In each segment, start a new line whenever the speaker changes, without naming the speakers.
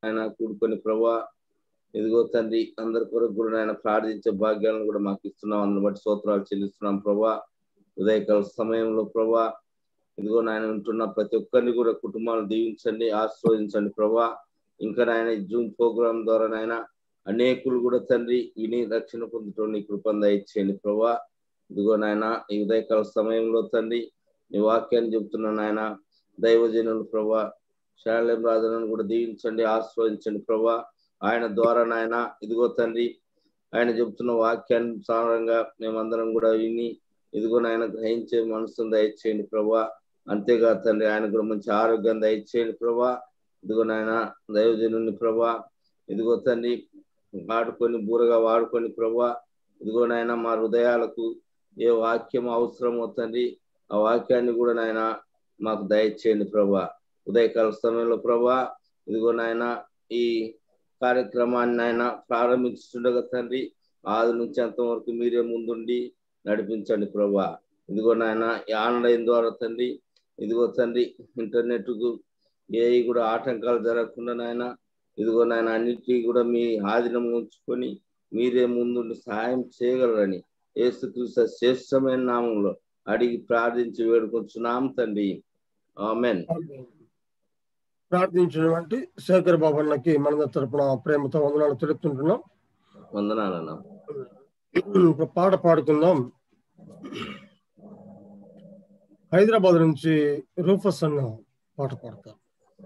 ఆయన కూడుకొని ప్రభా ఇదిగో తండ్రి అందరి కొరకు కూడా నాయన ప్రార్థించే భాగ్యాలను కూడా మాకు ఇస్తున్నాం అందుని బట్టి స్తోత్రాలు చెల్లిస్తున్నాం ప్రభా ఉదయకాల సమయంలో ప్రభా ఇదిగో నాయన ఉంటున్న ప్రతి ఒక్కరిని కూడా కుటుంబాలను దీవించండి ఆశీర్వదించండి ప్రభా ఇంకా నాయన ఈ జూమ్ ప్రోగ్రామ్ ద్వారా నాయన అనేకులు కూడా తండ్రి విని రక్షణ పొందుటం నీ కృపను దయచేయండి ప్రభా ఇదిగో నాయన ఈ ఉదయకాల సమయంలో తండ్రి నీ వాక్యాన్ని చెబుతున్న నాయన దైవజనులు ప్రభా శాలెం రాజులను కూడా దీవించండి ఆస్వాదించండి ప్రభా ఆయన ద్వారా నాయన ఇదిగో తండ్రి ఆయన చెబుతున్న వాక్యానుసారంగా మేమందరం కూడా విని ఇదిగో నాయన గ్రహించే మనసును దయచేయండి ప్రభా అంతేకాదు తండ్రి ఆయన కూడా మంచి ఆరోగ్యం దయచేయండి ప్రభా ఇదిగో నాయన దైవజనుని ప్రభా ఇదిగో తండ్రి వాడుకొని బూరగా వాడుకొని ప్రభా ఇదిగో నాయన మా హృదయాలకు ఏ వాక్యం అవసరమో తండ్రి ఆ వాక్యాన్ని కూడా నాయన మాకు దయచేయండి ప్రభా ఉదయకాల సమయంలో ప్రభా ఇదిగో నాయన ఈ కార్యక్రమాన్ని ఆయన ప్రారంభించుండగా తండ్రి ఆది నుంచి అంతవరకు మీరే ముందుండి నడిపించండి ప్రభా ఇదిగో నాయన ఈ ఆన్లైన్ ద్వారా తండ్రి ఇదిగో తండ్రి ఇంటర్నెట్ కు ఏ కూడా ఆటంకాలు జరగకుండా నాయన ఇదిగో నాయన అన్నిటికీ కూడా మీ ఆధీనం ఉంచుకొని మీరే ముందుండి సహాయం చేయగలరని ఏసుక్రీస్తు శ్రేష్టమైన నామంలో అడిగి ప్రార్థించి వేడుకొచ్చున్నాం తండ్రి ఆమెన్
ప్రార్థించినటువంటి శేఖర్ బాబు అన్నకి మన తరపున ప్రేమతో వందనాలు తెలుపుతుంటున్నాం
వందనాలన్నా
ఇప్పుడు పాట పాడుకుందాం హైదరాబాద్ నుంచి రూఫస్ అన్న పాట పాడతారు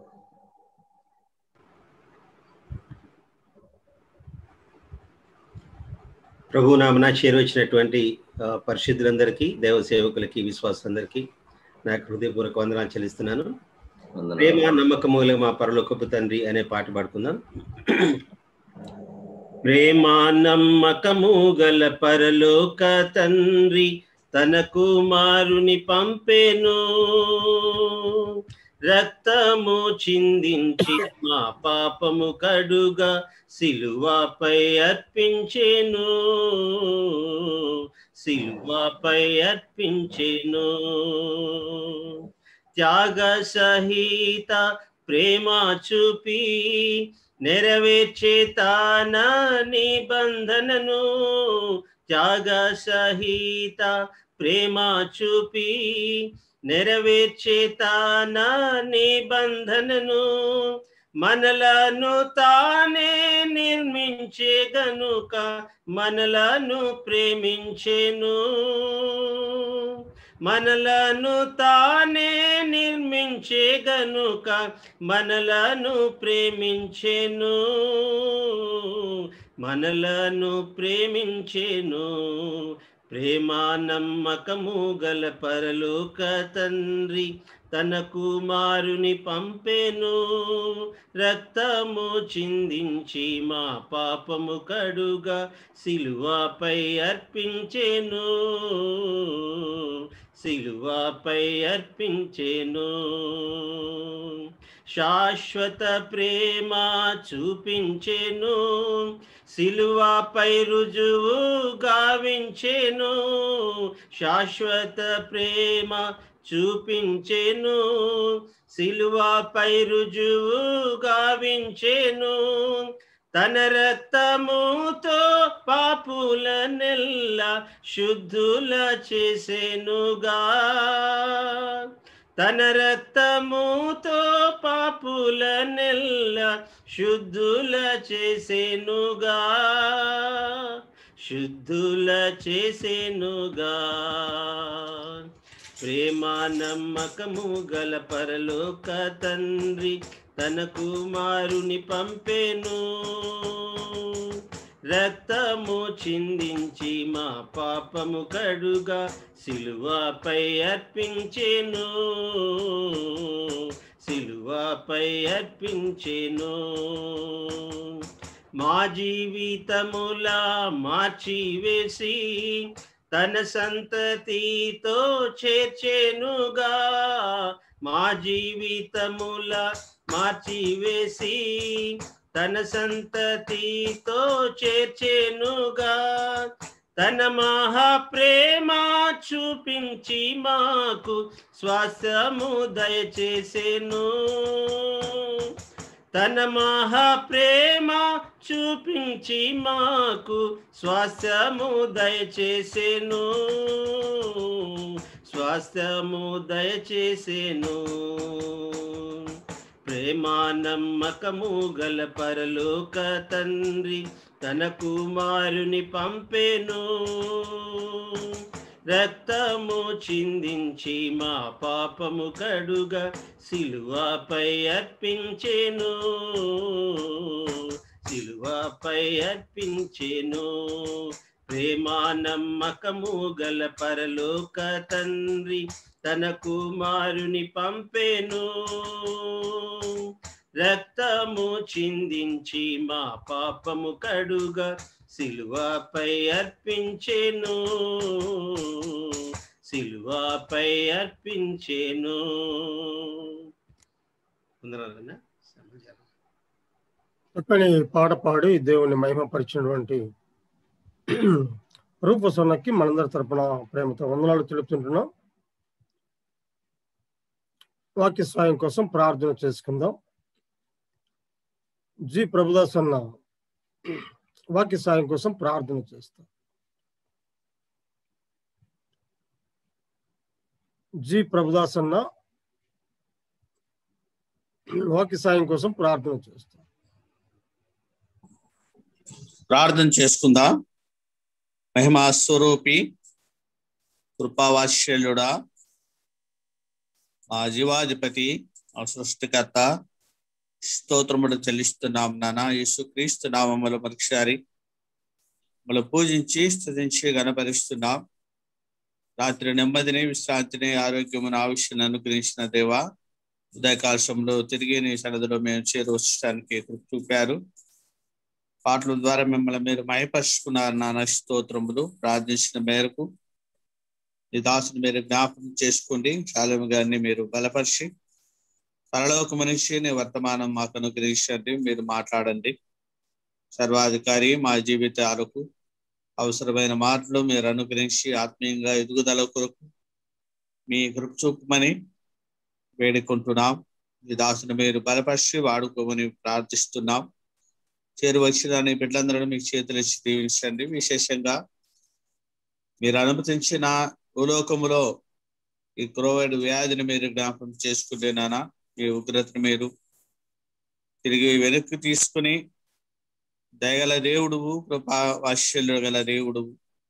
ప్రభు నామన చేరువచ్చినటువంటి ఆ, పరిశుద్ధులందరికీ దేవ సేవకులకి విశ్వాసులందరికీ నాకు హృదయపూర్వక వందనాలు చెల్లిస్తున్నాను ప్రేమ
వందనాలు
నమ్మకముల మా పరలోకపు తండ్రి అనే పాట పాడుకుందాం ప్రేమ నమ్మకము గల పరలోక తండ్రి తన కుమారుని పంపెను రక్తము చిందించి మా పాపము కడుగా సిలువపై అర్పించెను సిలువపై అర్పించెను త్యాగ సహిత ప్రేమ చూపి నెరవేర్చే తాన నిబంధనను త్యాగ సహిత ప్రేమ చూపి నెరవేర్చే తాన నిబంధనను మనలను తానే నిర్మించే గనుక మనలను ప్రేమించెను మనలను తానే నిర్మించే గనుక మనలను ప్రేమించెను మనలను ప్రేమించెను ప్రేమ నమ్మకము గల పరలోక తండ్రి తన కుమారుని పంపెను రక్తము చిందించి మా పాపము కడుగా సిలువపై అర్పించెను సిలువపై అర్పించెను శాశ్వత ప్రేమ చూపించెను సిలువపై రుజువు గావించెను శాశ్వత ప్రేమ చూపించెను సిలువపై రుజువు గావించెను తన రక్తముతో పాపుల నెల్ల శుద్ధుల చేసెనుగా తన రక్తముతో పాపుల నెల్ల శుద్ధుల చేసెనుగా శుద్ధుల చేసెనుగా ప్రేమ నమ్మకము గల పరలోక తండ్రి తన కుమారుని పంపెను రక్తము చిందించి మా పాపము కడుగా సిలువపై అర్పించెను సిలువపై అర్పించెను మా జీవితములా మార్చివేసి తన సంతతితో చేర్చెనుగా మా జీవితముల మార్చివేసి తన సంతతితో చేర్చెనుగా తన మహాప్రేమ చూపించి మాకు స్వాస్థ్యము దయచేసెను తన మహాప్రేమ చూపించి మాకు స్వాస్థ్యము దయచేసెను స్వాస్థ్యము దయచేసెను ప్రేమా నమ్మకము గల పరలోక తండ్రి తన కుమారుని పంపెను రక్తము చిందించి మా పాపము కడుగా సిలువపై అర్పించెను సిలువపై అర్పించెను ప్రేమా నమ్మకము గల పరలోక తండ్రి తన కుమారుని పంపెను రక్తము చిందించి మా పాపము కడుగా సిలువపై అర్పించెను సిలువపై అర్పించెను ఉందన్నా సమాచారం
చక్కని పాట పాడి దేవుని మహిమపరిచినటువంటి రూపసన్నకి మనందరి తరపున ప్రేమతో వందనాలు తెలుపుతుంటున్నాం వాక్య సాయం కోసం ప్రార్థన చేసుకుందాం జి ప్రభుదాస్ అన్న వాక్య సాయం కోసం ప్రార్థన చేస్తాం జి ప్రభుదాస్ అన్న వాక్య సాయం కోసం ప్రార్థన చేస్తాం
ప్రార్థన చేసుకుందాం మహిమా స్వరూపి కృపావాశ్యలుడా మా జీవాధిపతి మా సృష్టికర్త స్తోత్రములు చెల్లిస్తున్నాం నాన్న యేసుక్రీస్తు నామములు మరొకసారి మమ్మల్ని పూజించి స్థుతించి గణపరుస్తున్నాం రాత్రి నెమ్మదిని విశ్రాంతిని ఆరోగ్యమును ఆవిష్యను అనుగ్రహించిన దేవ ఉదయకాశంలో తిరిగి నీ సన్నదిలో మేము చేరువచ్చడానికి కృప చూపారు పాటల ద్వారా మిమ్మల్ని మీరు మయపరుచుకున్నారు నాన్న స్తోత్రములు ప్రార్థించిన మేరకు నీ దాసుని మీరు జ్ఞాపకం చేసుకోండి శాలము గారిని మీరు బలపరిచి పరలోక మనిషి నీ వర్తమానం మాకు అనుగ్రహించండి మీరు మాట్లాడండి సర్వాధికారి మా జీవితాలకు అవసరమైన మాటలు మీరు అనుగ్రహించి ఆత్మీయంగా ఎదుగుదల కొరకు మీ కృప చూపమని వేడుకుంటున్నాం మీ దాసుని మీరు బలపరిచి వాడుకోమని ప్రార్థిస్తున్నాం చేరువచ్చిన నీ బిడ్డలందరూ మీకు చేతులు ఇచ్చి దీవించండి విశేషంగా మీరు అనుమతించిన భూలోకములో ఈ కోవిడ్ వ్యాధిని మీరు జ్ఞాపకం చేసుకుంటేనానా ఈ ఉగ్రతను మీరు తిరిగి వెనక్కి తీసుకుని దయగల దేవుడు కృపా వాత్సల్య గల దేవుడు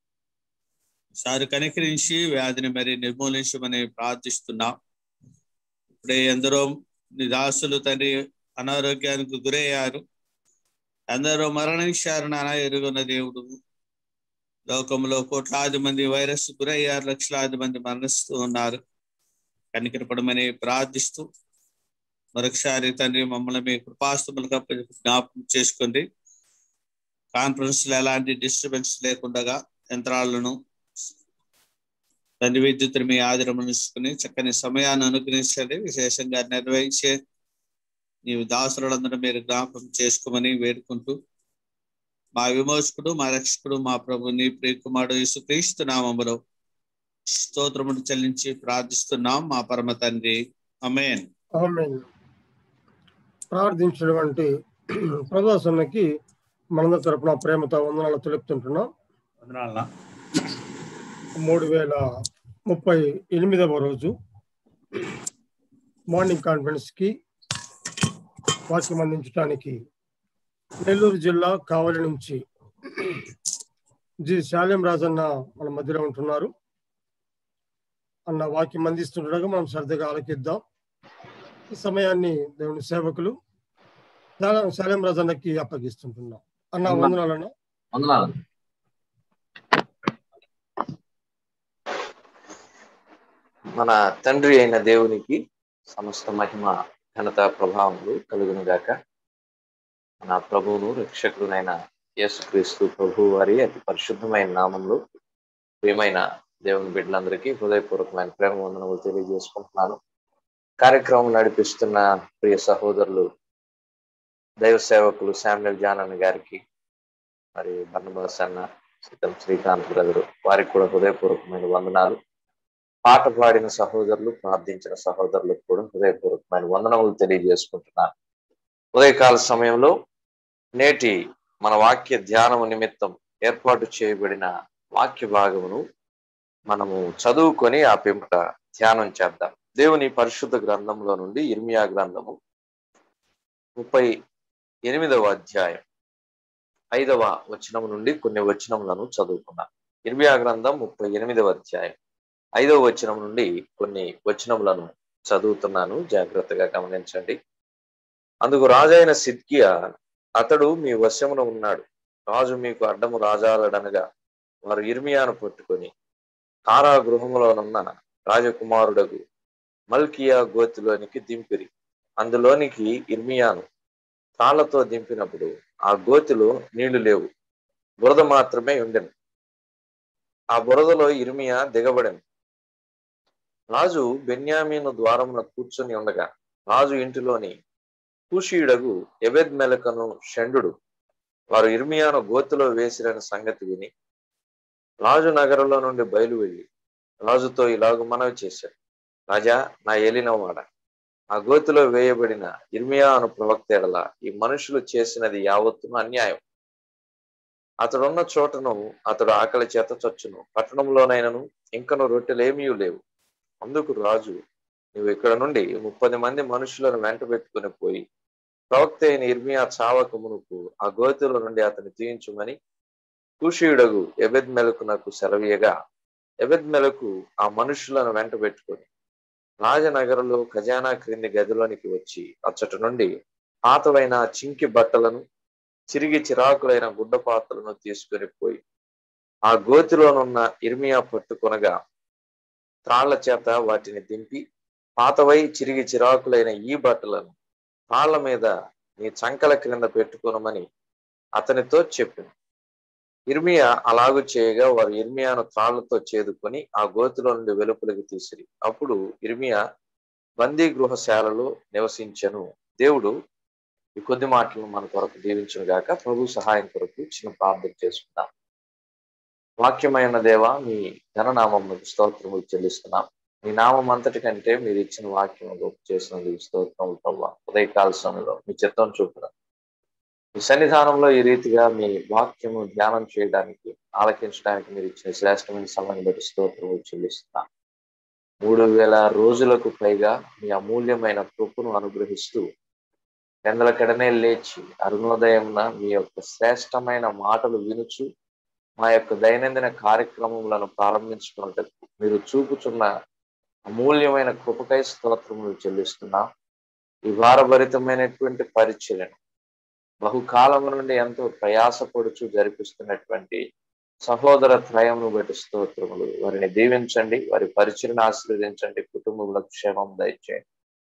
సారి కనికరించి వ్యాధిని మరి నిర్మూలించమని ప్రార్థిస్తున్నాం ఇప్పుడే ఎందరో నిదాసులు తండ్రి అనారోగ్యానికి గురయ్యారు అందరూ మరణించారు నాన్న ఎరుగున్న దేవుడు లోకంలో కోట్లాది మంది వైరస్ గురయ్యారు లక్షలాది మంది మరణిస్తూ ఉన్నారు కనికరపడమని ప్రార్థిస్తూ మరొకసారి తండ్రి మమ్మల్ని మీ కృపాస్తుములుగా జ్ఞాపకం చేసుకోండి కాన్ఫరెన్స్ లో ఎలాంటి డిస్టర్బెన్స్ లేకుండా యంత్రాలను తండ్రి విద్యుత్తుని మీ ఆధారం ఉంచుకుని చక్కని సమయాన్ని అనుగ్రహించండి విశేషంగా నిర్వహించే నీవు దాసులందరూ మీరు జ్ఞాపకం చేసుకోమని వేడుకుంటూ మా విమోచకుడు మా రక్షకుడు మా ప్రభు నీ ప్రియకుమారుడు యేసుక్రీస్తు నామములో స్తోత్రమును చెల్లించి ప్రార్థిస్తున్నాం మా పరమ తండ్రి అమేన్
ఆమేన్ ప్రార్థించినటువంటి ప్రదర్శనకి మనందరి తరపున ప్రేమతో వందనాలు తెలుపుతుంటున్నాం మూడు వేల ముప్పై ఎనిమిదవ రోజు మార్నింగ్ కాన్ఫరెన్స్ కి వాక్యం అందించడానికి నెల్లూరు జిల్లా కావలి నుంచి జి శాలెం రాజన్న మన మధ్యలో ఉంటున్నారు అన్న వాక్యం అందిస్తుండగా మనం సరదాగా ఆలకిద్దాం ఈ సమయాన్ని దేవుని సేవకులు శాలెం- శాలెం రాజన్నకి అప్పగిస్తుంటున్నాం అన్న వందనాలన్న
వందనాలు మన తండ్రి అయిన దేవునికి సమస్త మహిమ ఘనత ప్రభావములు కలుగును గాక మన ప్రభువును రక్షకుడునైన యేసుక్రీస్తు ప్రభు వారి అతి పరిశుద్ధమైన నామంలో ప్రియమైన దేవుని బిడ్డలందరికీ హృదయపూర్వకమైన ప్రేమ వందనములు తెలియజేసుకుంటున్నాను కార్యక్రమం నడిపిస్తున్న ప్రియ సహోదరులు దైవ సేవకులు శామ్యుల్ జానన్ గారికి మరి బన్నబాస్ అన్న సీతం శ్రీకాంత్ బ్రదరు వారికి కూడా హృదయపూర్వకమైన వందనాలు పాట పాడిన సహోదరులు ప్రార్థించిన సహోదరులకు కూడా హృదయపూర్వకమైన వందనములు తెలియజేసుకుంటున్నాను ఉదయకాల సమయంలో నేటి మన వాక్య ధ్యానము నిమిత్తం ఏర్పాటు చేయబడిన వాక్య భాగమును మనము చదువుకొని ఆ పిమ్మట ధ్యానం చేద్దాం దేవుని పరిశుద్ధ గ్రంథంలో నుండి ఇర్మియా గ్రంథము ముప్పై ఎనిమిదవ అధ్యాయం ఐదవ వచనం నుండి కొన్ని వచనములను చదువుకున్నాం ఇర్మియా గ్రంథం ముప్పై ఎనిమిదవ అధ్యాయం ఐదవ వచనం నుండి కొన్ని వచనములను చదువుతున్నాను జాగ్రత్తగా గమనించండి అందుకు రాజైన సిద్కియా అతడు మీ వశమున ఉన్నాడు రాజు మీకు అడ్డము రాజాలడనగా వారు ఇర్మియాను పట్టుకొని కారాగృహములోనున్న రాజకుమారుడగు మల్కియా గోతిలోనికి దింపిరి అందులోనికి ఇర్మియాను తాళ్లతో దింపినప్పుడు ఆ గోతిలో నీళ్లు లేవు బురద మాత్రమే ఉండెను ఆ బురదలో ఇర్మియా దిగబడెను రాజు బెన్యామీను ద్వారమున కూర్చొని ఉండగా రాజు ఇంటిలోని కూషీయుడగు ఎబెద్ మెలకను షండు వారు ఇర్మియాను గోతిలో వేసిరని సంగతి విని రాజు నగరంలో నుండి బయలు వెళ్ళి రాజుతో ఇలాగ మనవి చేశాడు రాజా నా ఏలినవాడ ఆ గోతిలో వేయబడిన ఇర్మియా అను ప్రవక్త ఎడల ఈ మనుషులు చేసినది యావత్తును అన్యాయం అతడున్న చోటను అతడు ఆకలి చేత చచ్చును పట్టణంలోనైనను ఇంకను రొట్టెలేమీ లేవు అందుకు రాజు నువ్వు ఇక్కడ నుండి ముప్పది మంది మనుషులను వెంట పెట్టుకుని పోయి ప్రవక్త అయిన ఇర్మియా చావక మునుపు ఆ గోతిలో నుండి అతన్ని తీయించుమని కూషీయుడగు ఎబెద్ మెలకు నాకు సెలవీయగా ఎబెద్ మెలకు ఆ మనుషులను వెంట పెట్టుకొని రాజనగరంలో ఖజానా క్రింది గదిలోనికి వచ్చి అచ్చటి నుండి పాతవైన చింకి బట్టలను చిరిగి చిరాకులైన గుడ్డపాతలను తీసుకొని పోయి ఆ గోతిలోనున్న ఇర్మియా పట్టుకొనగా త్రాళ్ల చేత వాటిని దింపి పాతవై చిరిగి చిరాకులైన ఈ బట్టలను తాళ్ల మీద నీ చంకల క్రింద పెట్టుకొనమని అతనితో చెప్పింది ఇర్మియా అలాగు చేయగా వారు ఇర్మియాను త్రాళ్లతో చేదుకొని ఆ గోతిలో నుండి వెలుపలికి తీసిరి అప్పుడు ఇర్మియా బందీ గృహశాలలో నివసించను దేవుడు ఈ కొద్ది మాటలను మన కొరకు దీవించును గాక ప్రభు సహాయం కొరకు చిన్న ప్రార్థన చేసుకుందాం వాక్యమైన దేవ మీ ఘననామములకు స్తోత్రములు చెల్లిస్తున్నాం మీ నామం అంతటి కంటే మీరు ఇచ్చిన వాక్యం గొప్ప చేసినందుకు స్తోత్రములు ప్రభావ ఉదయకాల సమయంలో మీ చిత్తం చూపున మీ సన్నిధానంలో ఈ రీతిగా మీ వాక్యము ధ్యానం చేయడానికి ఆలకించడానికి మీరు ఇచ్చిన శ్రేష్టమైన సమయం బట్టి స్తోత్రములు చెల్లిస్తున్నాం మూడు వేల రోజులకు పైగా మీ అమూల్యమైన కృపను అనుగ్రహిస్తూ ఎందలకడనే లేచి అరుణోదయంన మీ యొక్క శ్రేష్టమైన మాటలు వినుచు మా యొక్క దైనందిన కార్యక్రమములను ప్రారంభించుకున్నట్టు మీరు చూపుచున్న అమూల్యమైన కృపకై స్తోత్రములు చెల్లిస్తున్నాం ఈ భారభరితమైనటువంటి పరిచయను బహుకాలం నుండి ఎంతో ప్రయాసపడుచు జరిపిస్తున్నటువంటి సహోదర త్రయమును బట్టి స్తోత్రములు వారిని దీవించండి వారి పరిచయను ఆశీర్వదించండి కుటుంబంలో క్షేమం దయచేయండి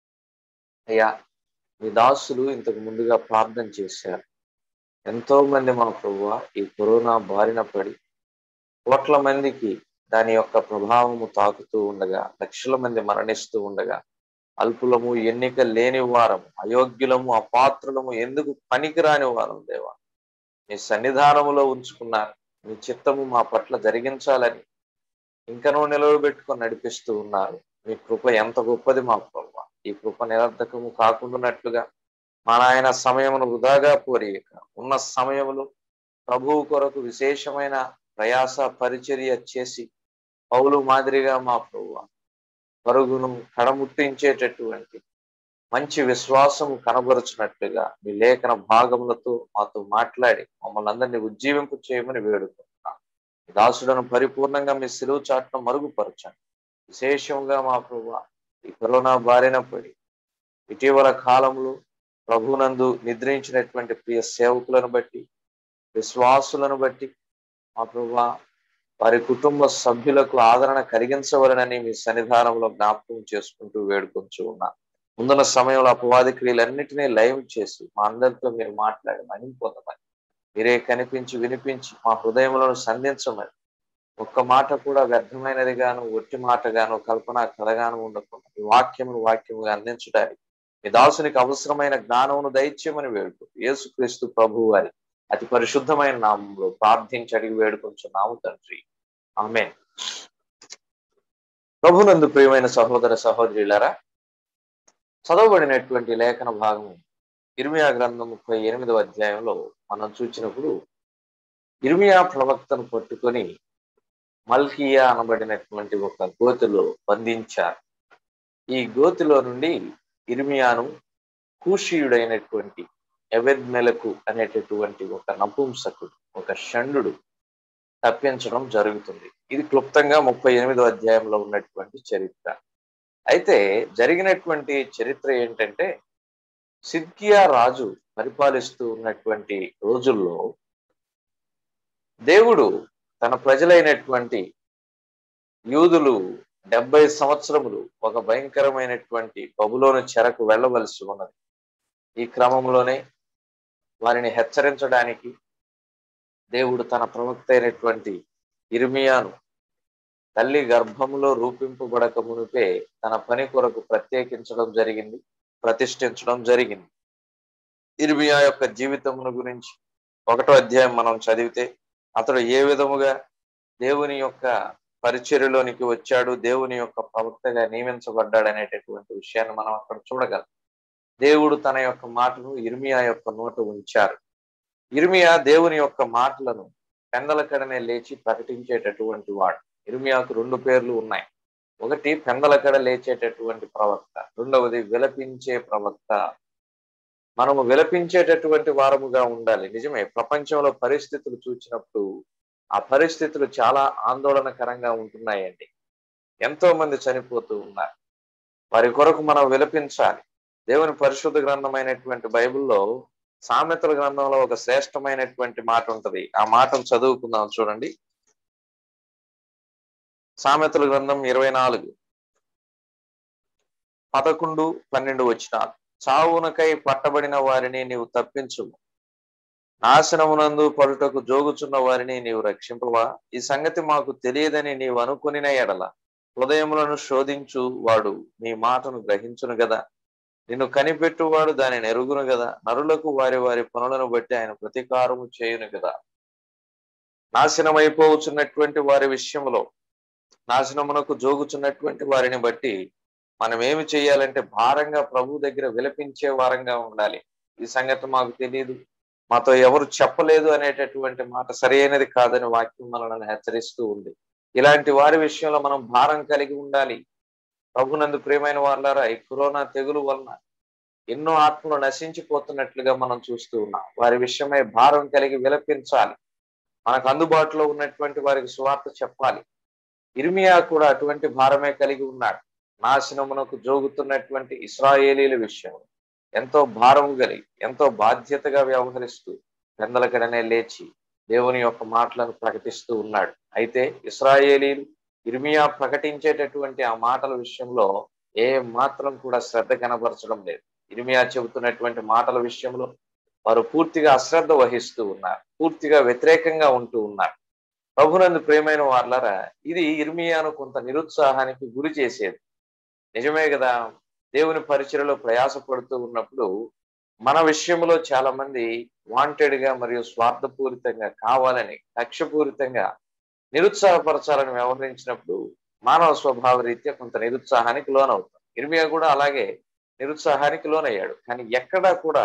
అయ్యా మీ దాసులు ఇంతకు ముందుగా ప్రార్థన చేశారు ఎంతో మంది మా ప్రభు ఈ కరోనా బారిన పడి కోట్ల మందికి దాని యొక్క ప్రభావము తాకుతూ ఉండగా లక్షల మంది మరణిస్తూ ఉండగా అల్పులము ఎన్నిక లేని వారం అయోగ్యులము అపాత్రులము ఎందుకు పనికిరాని వారం దేవా మీ సన్నిధానములో ఉంచుకున్నారు మీ చిత్తము మా పట్ల జరిగించాలని ఇంకనూ నిలవబెట్టుకొని నడిపిస్తూ ఉన్నారు మీ కృప ఎంత గొప్పది మా ప్రభు ఈ కృప నిరర్ధకము కాకుండానట్లుగా మా నాయన సమయమును వృధాగా పోరీయక ఉన్న సమయములు ప్రభువు కొరకు విశేషమైన ప్రయాస పరిచర్య చేసి పౌలు మాదిరిగా మా ప్రభు పరుగును కడముట్టించేటటువంటి మంచి విశ్వాసము కనబరుచినట్లుగా మీ లేఖన భాగములతో మాతో మాట్లాడి మమ్మల్ని అందరినీ ఉజ్జీవింపు చేయమని వేడుకుంటున్నాం దాసులను పరిపూర్ణంగా మీ సిలువు చాట్ను మరుగుపరచండి విశేషంగా మా ప్రభు ఈ కరోనా బారిన పడి ఇటీవల కాలంలో ప్రభునందు నిద్రించినటువంటి ప్రియ సేవకులను బట్టి విశ్వాసులను బట్టి మా ప్రభు వారి కుటుంబ సభ్యులకు ఆదరణ కలిగించవలనని మీ సన్నిధానంలో జ్ఞాపకం చేసుకుంటూ వేడుకొంచు ఉన్నా ముందున్న సమయంలో అపవాది క్రియలన్నిటినీ లైవ్ చేసి మా అందరితో మీరు మాట్లాడి మహిం పొందమని మీరే కనిపించి వినిపించి మా హృదయములను సంధించమని ఒక్క మాట కూడా వ్యర్థమైనది గాను ఒట్టి మాట గాను కల్పన కలగాను ఉండకుండా ఈ వాక్యమును వాక్యముగా అందించడానికి మీ దాసునికి అవసరమైన జ్ఞానమును దయచేయమని వేడుకు యేసుక్రీస్తు ప్రభు వారి అతి పరిశుద్ధమైన నామంలో ప్రార్థించి అడిగి వేడుకొంచున్నాము తండ్రి ఆమె ప్రభునందు ప్రియమైన సహోదర సహోదరులారా చదవబడినటువంటి లేఖన భాగము ఇర్మియా గ్రంథం ముప్పై ఎనిమిదవ అధ్యాయంలో మనం చూసినప్పుడు ఇర్మియా ప్రవక్తను పట్టుకొని మల్కియా అనబడినటువంటి ఒక గోతిలో బంధించారు ఈ గోతిలో నుండి ఇర్మియాను కూషీయుడైనటువంటి ఎవెద్మెలకు అనేటటువంటి ఒక నపుంసకుడు ఒక షండు తప్పించడం జరుగుతుంది ఇది క్లుప్తంగా ముప్పై ఎనిమిదో అధ్యాయంలో ఉన్నటువంటి చరిత్ర అయితే జరిగినటువంటి చరిత్ర ఏంటంటే సిద్కియా రాజు పరిపాలిస్తూ ఉన్నటువంటి రోజుల్లో దేవుడు తన ప్రజలైనటువంటి యూదులు డెబ్బై సంవత్సరములు ఒక భయంకరమైనటువంటి బబులోని చెరకు వెళ్ళవలసి ఉన్నది ఈ క్రమంలోనే వారిని హెచ్చరించడానికి దేవుడు తన ప్రవక్త అయినటువంటి ఇర్మియాను తల్లి గర్భములో రూపింపబడక మునిపే తన పని కొరకు ప్రత్యేకించడం జరిగింది ప్రతిష్ఠించడం జరిగింది ఇర్మియా యొక్క జీవితమును గురించి ఒకటో అధ్యాయం మనం చదివితే అతడు ఏ విధముగా దేవుని యొక్క పరిచర్యలోనికి వచ్చాడు దేవుని యొక్క ప్రవక్తగా నియమించబడ్డాడు అనేటటువంటి విషయాన్ని మనం అక్కడ చూడగలం దేవుడు తన యొక్క మాటను ఇర్మియా యొక్క నోట ఉంచారు ఇర్మియా దేవుని యొక్క మాటలను పెందలకడనే లేచి ప్రకటించేటటువంటి వాడు ఇర్మియాకు రెండు పేర్లు ఉన్నాయి ఒకటి పెందలకడ లేచేటటువంటి ప్రవక్త రెండవది విలపించే ప్రవక్త మనము విలపించేటటువంటి వారముగా ఉండాలి నిజమే ప్రపంచంలో పరిస్థితులు చూసినప్పుడు ఆ పరిస్థితులు చాలా ఆందోళనకరంగా ఉంటున్నాయండి ఎంతో మంది చనిపోతూ ఉన్నారు వారి కొరకు మనం విలపించాలి దేవుని పరిశుద్ధ గ్రంథమైనటువంటి బైబిల్లో సామెతల గ్రంథంలో ఒక శ్రేష్టమైనటువంటి మాట ఉంటది ఆ మాటను చదువుకుందాం చూడండి సామెతల గ్రంథం ఇరవై నాలుగు పదకొండు పన్నెండు వచ్చినాలు చావునకై పట్టబడిన వారిని నీవు తప్పించుము నాశనమునందు పడుటకు జోగుచున్న వారిని నీవు రక్షింపవా ఈ సంగతి మాకు తెలియదని నీవు అనుకునిన ఎడల హృదయములను శోధించు వాడు నీ మాటను గ్రహించును గదా నిన్ను కనిపెట్టువాడు దానిని ఎరుగును కదా నరులకు వారి వారి పనులను బట్టి ఆయన ప్రతీకారము చేయును కదా నాశనం అయిపోవచ్చున్నటువంటి వారి విషయంలో నాశనమునకు జోగుచున్నటువంటి వారిని బట్టి మనం ఏమి చేయాలంటే భారంగా ప్రభు దగ్గర విలపించే వారంగా ఉండాలి ఈ సంగతి మాకు తెలియదు మాతో ఎవరు చెప్పలేదు అనేటటువంటి మాట సరైనది కాదని వాక్యం మనల్ని హెచ్చరిస్తూ ఉంది ఇలాంటి వారి విషయంలో మనం భారం కలిగి ఉండాలి ప్రభునందు ప్రియమైన వాళ్ళారా ఈ కరోనా తెగులు వలన ఎన్నో ఆత్మలు నశించిపోతున్నట్లుగా మనం చూస్తూ ఉన్నాం వారి విషయమై భారం కలిగి విలపించాలి మనకు అందుబాటులో ఉన్నటువంటి వారికి సువార్త చెప్పాలి ఇర్మియా కూడా అటువంటి భారమే కలిగి ఉన్నాడు నాశనమునకు జోగుతున్నటువంటి ఇస్రాయేలీల విషయం ఎంతో భారం కలిగి ఎంతో బాధ్యతగా వ్యవహరిస్తూ పెందలకడనే లేచి దేవుని యొక్క మాటలను ప్రకటిస్తూ ఉన్నాడు అయితే ఇస్రాయేలీలు ఇర్మియా ప్రకటించేటటువంటి ఆ మాటల విషయంలో ఏ మాత్రం కూడా శ్రద్ధ కనబరచడం లేదు ఇర్మియా చెబుతున్నటువంటి మాటల విషయంలో వారు పూర్తిగా అశ్రద్ధ వహిస్తూ ఉన్నారు పూర్తిగా వ్యతిరేకంగా ఉంటూ ఉన్నారు ప్రభునందు ప్రేమైన వాళ్ళరా ఇది ఇర్మియాను కొంత నిరుత్సాహానికి గురి చేసేది నిజమే కదా దేవుని పరిచయలో ప్రయాసపడుతూ ఉన్నప్పుడు మన విషయంలో చాలా మంది వాంటెడ్ గా మరియు స్వార్థపూరితంగా కావాలని లక్ష్యపూరితంగా నిరుత్సాహపరచాలని వ్యవహరించినప్పుడు మానవ స్వభావ రీత్యా కొంత నిరుత్సాహానికి లోనవుతాం ఇర్మియా కూడా అలాగే నిరుత్సాహానికి లోనయ్యాడు కానీ ఎక్కడా కూడా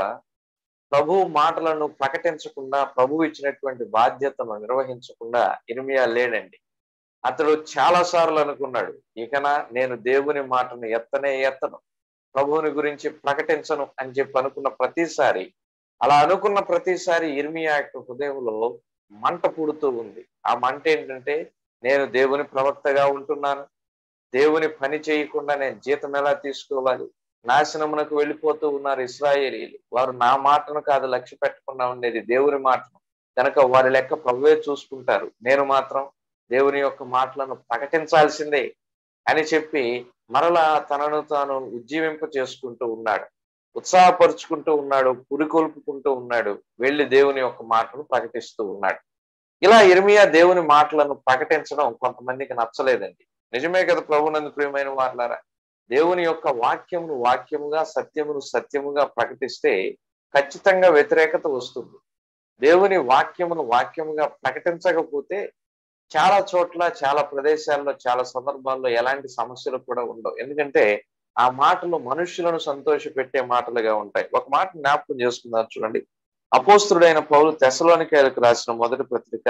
ప్రభు మాటలను ప్రకటించకుండా ప్రభు ఇచ్చినటువంటి బాధ్యతను నిర్వహించకుండా ఇర్మియా లేడండి అతడు చాలా సార్లు అనుకున్నాడు ఇకనా నేను దేవుని మాటను ఎత్తనే ఎత్తను ప్రభువుని గురించి ప్రకటించను అని చెప్పి అనుకున్న ప్రతిసారి అలా అనుకున్న ప్రతిసారి ఇర్మియా యొక్క హృదయంలో మంట పుడుతూ ఉంది ఆ మంట ఏంటంటే నేను దేవుని ప్రవక్తగా ఉంటున్నాను దేవుని పని చేయకుండా నేను జీతం ఎలా తీసుకోవాలి నాశనమునకు వెళ్ళిపోతూ ఉన్నారు ఇస్రాయేలీలు వారు నా మాటను కాదు లక్ష్య పెట్టకుండా ఉండేది దేవుని మాటను కనుక వారి లెక్క ప్రభువే చూసుకుంటారు నేను మాత్రం దేవుని యొక్క మాటలను ప్రకటించాల్సిందే అని చెప్పి మరలా తనను తాను ఉజ్జీవింప చేసుకుంటూ ఉన్నాడు ఉత్సాహపరుచుకుంటూ ఉన్నాడు పురికొల్పుకుంటూ ఉన్నాడు వెళ్ళి దేవుని యొక్క మాటను ప్రకటిస్తూ ఉన్నాడు ఇలా ఇర్మియా దేవుని మాటలను ప్రకటించడం కొంతమందికి నచ్చలేదండి నిజమే కదా ప్రభునందు ప్రియమైన మాట్లారా దేవుని యొక్క వాక్యమును వాక్యముగా సత్యమును సత్యముగా ప్రకటిస్తే ఖచ్చితంగా వ్యతిరేకత వస్తుంది దేవుని వాక్యమును వాక్యముగా ప్రకటించకపోతే చాలా చోట్ల చాలా ప్రదేశాల్లో చాలా సందర్భాల్లో ఎలాంటి సమస్యలు కూడా ఉండవు ఎందుకంటే ఆ మాటలు మనుషులను సంతోషపెట్టే మాటలుగా ఉంటాయి ఒక మాట జ్ఞాపకం చేసుకుందాం చూడండి అపోస్తుడైన పౌలు తెసలోనికాయలకు రాసిన మొదటి పత్రిక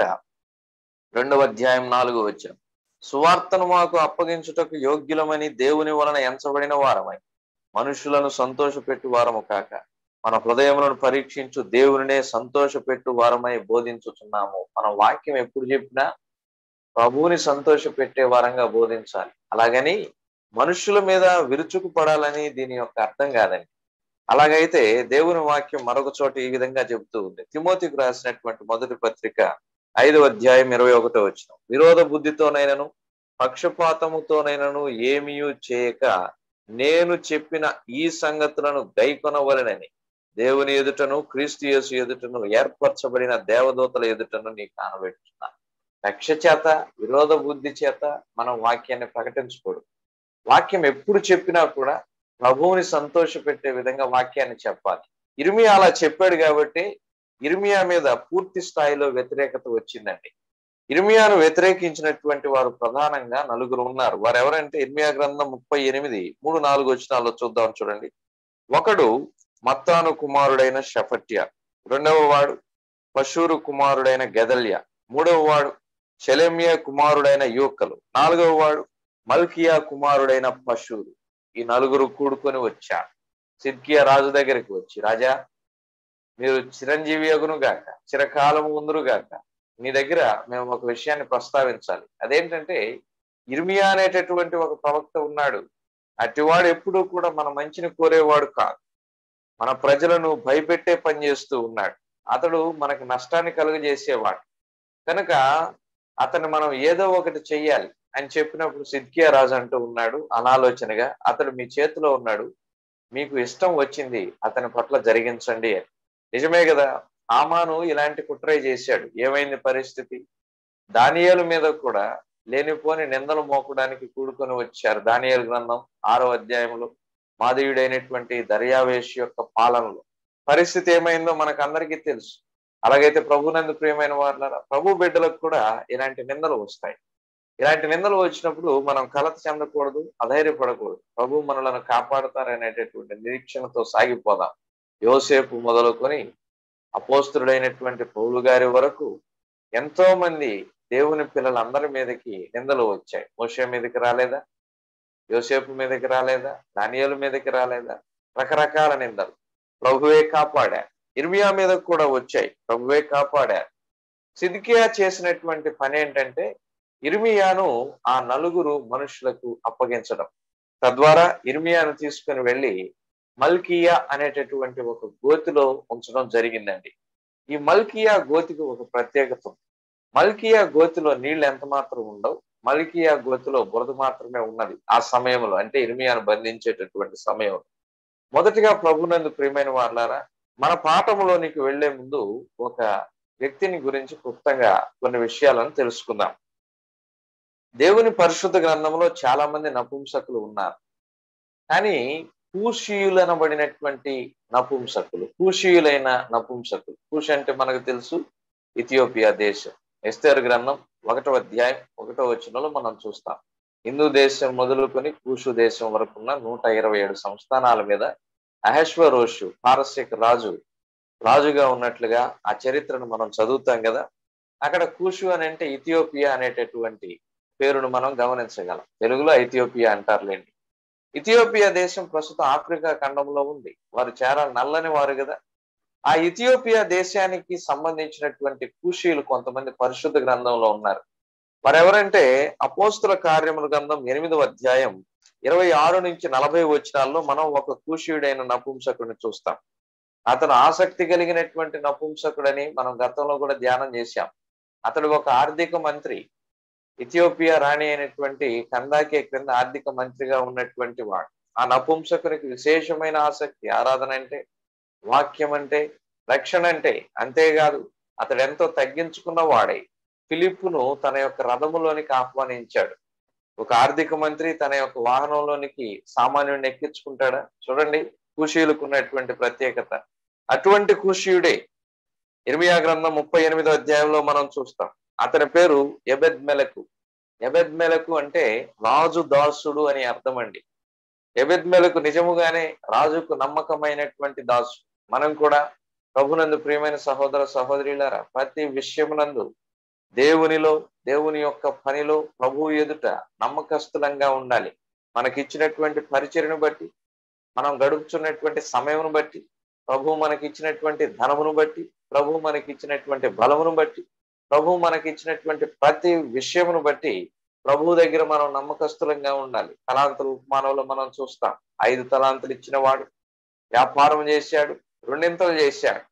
రెండవ అధ్యాయం నాలుగో వచ్చాం సువార్తను మాకు అప్పగించుటకు యోగ్యులమని దేవుని వలన ఎంచబడిన వారమై మనుషులను సంతోషపెట్టు వారము కాక మన హృదయములను పరీక్షించు దేవునినే సంతోషపెట్టు వారమై బోధించుచున్నాము మన వాక్యం ఎప్పుడు చెప్పినా ప్రభువుని సంతోషపెట్టే వారంగా బోధించాలి అలాగని మనుషుల మీద విరుచుకు పడాలని దీని యొక్క అర్థం కాదండి అలాగైతే దేవుని వాక్యం మరొక చోట ఈ విధంగా చెబుతూ ఉంది తిమోతికి రాసినటువంటి మొదటి పత్రిక ఐదవ అధ్యాయం ఇరవై ఒకటో వచ్చిన విరోధ బుద్ధితోనైనను పక్షపాతముతోనైనను ఏమీయూ చేయక నేను చెప్పిన ఈ సంగతులను గైకొనవలనని దేవుని ఎదుటను క్రీస్తు యేసు ఎదుటను ఏర్పరచబడిన దేవదూతల ఎదుటను నీకు కానబెట్టున్నా కక్ష చేత విరోధ బుద్ధి చేత మనం వాక్యాన్ని ప్రకటించకూడదు వాక్యం ఎప్పుడు చెప్పినా కూడా ప్రభువుని సంతోషపెట్టే విధంగా వాక్యాన్ని చెప్పాలి ఇర్మియా అలా చెప్పాడు కాబట్టి ఇర్మియా మీద పూర్తి స్థాయిలో వ్యతిరేకత వచ్చిందండి ఇర్మియాను వ్యతిరేకించినటువంటి వారు ప్రధానంగా నలుగురు ఉన్నారు వారు ఎవరంటే ఇర్మియా గ్రంథం ముప్పై ఎనిమిది మూడు నాలుగు వచ్చినాల్లో చూద్దాం చూడండి ఒకడు మత్తాను కుమారుడైన షఫట్య రెండవ వాడు పశూరు కుమారుడైన గెదల్య మూడవ వాడు షెలెమియా కుమారుడైన యూకలు నాలుగవ వాడు మల్కియా కుమారుడైన పశువులు ఈ నలుగురు కూడుకొని వచ్చారు సిద్కియా రాజు దగ్గరికి వచ్చి రాజా మీరు చిరంజీవి అగును గాక చిరకాలము ఉందురు గాక మీ దగ్గర మేము ఒక విషయాన్ని ప్రస్తావించాలి అదేంటంటే ఇర్మియా అనేటటువంటి ఒక ప్రవక్త ఉన్నాడు అటివాడు ఎప్పుడూ కూడా మన మంచిని కోరేవాడు కాదు మన ప్రజలను భయపెట్టే పని చేస్తూ ఉన్నాడు అతడు మనకు నష్టాన్ని కలుగజేసేవాడు కనుక అతను మనం ఏదో ఒకటి చెయ్యాలి అని చెప్పినప్పుడు సిద్కియా రాజు అంటూ ఉన్నాడు అనాలోచనగా అతడు మీ చేతిలో ఉన్నాడు మీకు ఇష్టం వచ్చింది అతని పట్ల జరిగించండి అని నిజమే కదా ఆమాను ఇలాంటి కుట్రై చేశాడు ఏమైంది పరిస్థితి దానియాల మీద కూడా లేనిపోని నిందలు మోపడానికి కూడుకొని వచ్చారు దానియాల గ్రంథం ఆరో అధ్యాయంలో మాధవుడైనటువంటి దర్యావేష్ యొక్క పాలనలో పరిస్థితి ఏమైందో మనకు అందరికీ తెలుసు అలాగైతే ప్రభునందు ప్రియమైన వాళ్ళ ప్రభు బిడ్డలకు కూడా ఇలాంటి నిందలు వస్తాయి ఇలాంటి నిందలు వచ్చినప్పుడు మనం కలత చెందకూడదు అధైర్యపడకూడదు ప్రభు మనలను కాపాడుతారనేటటువంటి నిరీక్షణతో సాగిపోదాం యోసేపు మొదలుకొని అపోస్తుడైనటువంటి పౌలు గారి వరకు ఎంతో మంది దేవుని పిల్లలందరి మీదకి నిందలు వచ్చాయి మోషే మీదకి రాలేదా యోసేపు మీదకి రాలేదా దానియాల మీదకి రాలేదా రకరకాల నిందలు ప్రభువే కాపాడా ఇర్మియా మీద కూడా వచ్చాయి ప్రభువే కాపాడారు సిద్కియా చేసినటువంటి పని ఏంటంటే ఇర్మియాను ఆ నలుగురు మనుషులకు అప్పగించడం తద్వారా ఇర్మియాను తీసుకుని వెళ్ళి మల్కియా అనేటటువంటి ఒక గోతిలో ఉంచడం జరిగిందండి ఈ మల్కియా గోతికి ఒక ప్రత్యేకత ఉంది మల్కియా గోతిలో నీళ్లు ఎంత మాత్రం ఉండవు మల్కియా గోతిలో బురద మాత్రమే ఉన్నది ఆ సమయంలో అంటే ఇర్మియాను బంధించేటటువంటి సమయంలో మొదటిగా ప్రభునందు ప్రియమైన వాళ్ళారా మన పాఠంలోనికి వెళ్లే ముందు ఒక వ్యక్తిని గురించి క్లుప్తంగా కొన్ని విషయాలను తెలుసుకుందాం దేవుని పరిశుద్ధ గ్రంథంలో చాలా మంది నపుంసకులు ఉన్నారు కానీ కూషీయులనబడినటువంటి నపుంసకులు కూషీయులైన నపుంసకులు కూష్ అంటే మనకు తెలుసు ఇథియోపియా దేశం ఎస్తేర్ గ్రంథం ఒకటో అధ్యాయం ఒకటో వచనంలో మనం చూస్తాం హిందూ దేశం మొదలుకొని కూషు దేశం వరకు ఉన్న నూట ఇరవై ఏడు సంస్థానాల మీద అహేశ్వరోషు పారస్యక రాజు రాజుగా ఉన్నట్లుగా ఆ చరిత్రను మనం చదువుతాం కదా అక్కడ కూషు అని అంటే ఇథియోపియా అనేటటువంటి పేరును మనం గమనించగలం తెలుగులో ఇథియోపియా అంటారులేండి ఇథియోపియా దేశం ప్రస్తుతం ఆఫ్రికా ఖండంలో ఉంది వారు చాలా నల్లని వారు కదా ఆ ఇథియోపియా దేశానికి సంబంధించినటువంటి కూషీలు కొంతమంది పరిశుద్ధ గ్రంథంలో ఉన్నారు వారెవరంటే అపోస్తుల కార్యముల గ్రంథం ఎనిమిదవ అధ్యాయం ఇరవై ఆరు నుంచి నలభై వచనాల్లో మనం ఒక కూషీయుడైన నపుంసకుడిని చూస్తాం అతను ఆసక్తి కలిగినటువంటి నపుంసకుడని మనం గతంలో కూడా ధ్యానం చేశాం అతడు ఒక ఆర్థిక మంత్రి ఇథియోపియా రాణి అయినటువంటి కందాకే క్రింద ఆర్థిక మంత్రిగా ఉన్నటువంటి వాడు ఆ నపుంసకునికి విశేషమైన ఆసక్తి ఆరాధన అంటే వాక్యం అంటే రక్షణ అంటే అంతేకాదు అతడు ఎంతో తగ్గించుకున్న వాడై ఫిలిప్పును తన యొక్క రథములోనికి ఆహ్వానించాడు ఒక ఆర్థిక మంత్రి తన యొక్క వాహనంలోనికి సామాన్యుడిని ఎక్కించుకుంటాడా చూడండి కూషీయులకు ఉన్నటువంటి ప్రత్యేకత అటువంటి కూషీయుడే ఇర్మియా గ్రంథం ముప్పై ఎనిమిదో అధ్యాయంలో మనం చూస్తాం అతని పేరు ఎబెద్ మెలకు ఎబెద్ మెలకు అంటే రాజు దాసుడు అని అర్థం అండి ఎబెద్మెలకు నిజముగానే రాజుకు నమ్మకమైనటువంటి దాసు మనం కూడా ప్రభునందు ప్రియమైన సహోదర సహోదరులారా ప్రతి విషయమునందు దేవునిలో దేవుని యొక్క పనిలో ప్రభు ఎదుట నమ్మకస్తులంగా ఉండాలి మనకిచ్చినటువంటి పరిచయను బట్టి మనం గడుపుతున్నటువంటి సమయమును బట్టి ప్రభు మనకిచ్చినటువంటి ధనమును బట్టి ప్రభు మనకిచ్చినటువంటి బలమును బట్టి ప్రభు మనకిచ్చినటువంటి ప్రతి విషయమును బట్టి ప్రభు దగ్గర మనం నమ్మకస్తులంగా ఉండాలి తలాంతులు ఉపమానంలో మనం చూస్తాం ఐదు తలాంతులు ఇచ్చిన వాడు వ్యాపారం చేశాడు రెండింతలు చేశాడు